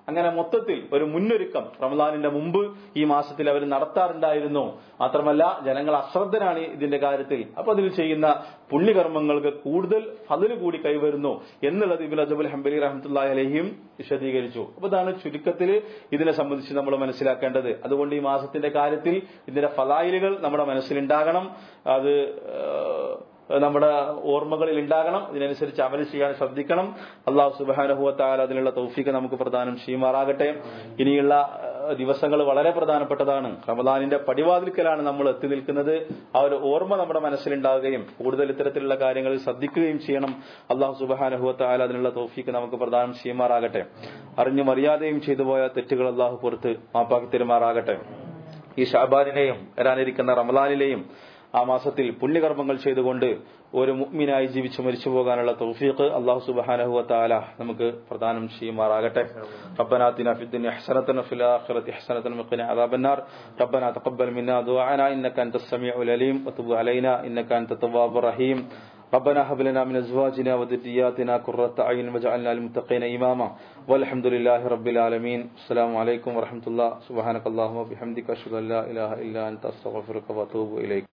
അങ്ങനെ മൊത്തത്തിൽ ഒരു മുന്നൊരുക്കം റമദാനിന്റെ മുമ്പ് ഈ മാസത്തിൽ അവർ നടത്താറുണ്ടായിരുന്നു മാത്രമല്ല ജനങ്ങൾ അശ്രദ്ധരാണ് ഇതിന്റെ കാര്യത്തിൽ അപ്പൊ അതിൽ ചെയ്യുന്ന പുണ്യകർമ്മങ്ങൾക്ക് കൂടുതൽ അതിൽ കൂടി കൈവരുന്നു എന്നുള്ളത് ഇബിൻ അജബുൽ ഹംബലി റഹമത്തുല്ലാഹി അലഹിയും വിശദീകരിച്ചു അപ്പൊ ഇതാണ് ചുരുക്കത്തിൽ ഇതിനെ സംബന്ധിച്ച് നമ്മൾ മനസ്സിലാക്കേണ്ടത് അതുകൊണ്ട് ഈ മാസത്തിന്റെ കാര്യത്തിൽ ഇതിന്റെ ഫലായിലുകൾ നമ്മുടെ മനസ്സിലുണ്ടാകണം അത് നമ്മുടെ ഓർമ്മകളിൽ ഉണ്ടാകണം ഇതിനനുസരിച്ച് അമൽ ചെയ്യാൻ ശ്രദ്ധിക്കണം അള്ളാഹു സുബാനുഭവത്താൽ അതിനുള്ള തൗഫീക്ക് നമുക്ക് പ്രദാനം ചെയ്യുമാറാകട്ടെ ഇനിയുള്ള ദിവസങ്ങൾ വളരെ പ്രധാനപ്പെട്ടതാണ് റമദാനിന്റെ പടിവാതിൽക്കലാണ് നമ്മൾ എത്തി നിൽക്കുന്നത് ആ ഒരു ഓർമ്മ നമ്മുടെ മനസ്സിലുണ്ടാവുകയും കൂടുതൽ ഇത്തരത്തിലുള്ള കാര്യങ്ങളിൽ ശ്രദ്ധിക്കുകയും ചെയ്യണം അള്ളാഹു സുബാനുഭവത്താൽ അതിനുള്ള തൗഫീക്ക് നമുക്ക് പ്രദാനം ചെയ്യുമാറാകട്ടെ അറിഞ്ഞു മര്യാദയും ചെയ്തു പോയ തെറ്റുകൾ അള്ളാഹു പുറത്ത് മാപ്പാക്കി തരുമാറാകട്ടെ ഈ ഷാബാനിനെയും വരാനിരിക്കുന്ന റമദാനിലെയും ആ മാസത്തിൽ പുണ്യകർമ്മങ്ങൾ ചെയ്തുകൊണ്ട് ഒരു മുഗ്മിനായി ജീവിച്ചു മരിച്ചു പോകാനുള്ള തൗഫീഖ് അള്ളാഹു സുബ്ഹാനഹു വതആല നമുക്ക് പ്രദാനം ചെയ്യുമാറാകട്ടെ ربنا آتنا في الدنيا حسنة وفي الآخرة حسنة وقنا عذاب النار ربنا تقبل منا دعاءنا إنك أنت السميع العليم وتب علينا إنك أنت التواب الرحيم ربنا هب لنا من ازواجنا وذرياتنا قرة اعين واجعلنا للمتقين اماما والحمد لله رب العالمين السلام عليكم ورحمة الله سبحانك اللهم وبحمدك اشهد ان لا اله الا انت استغفرك واتوب اليك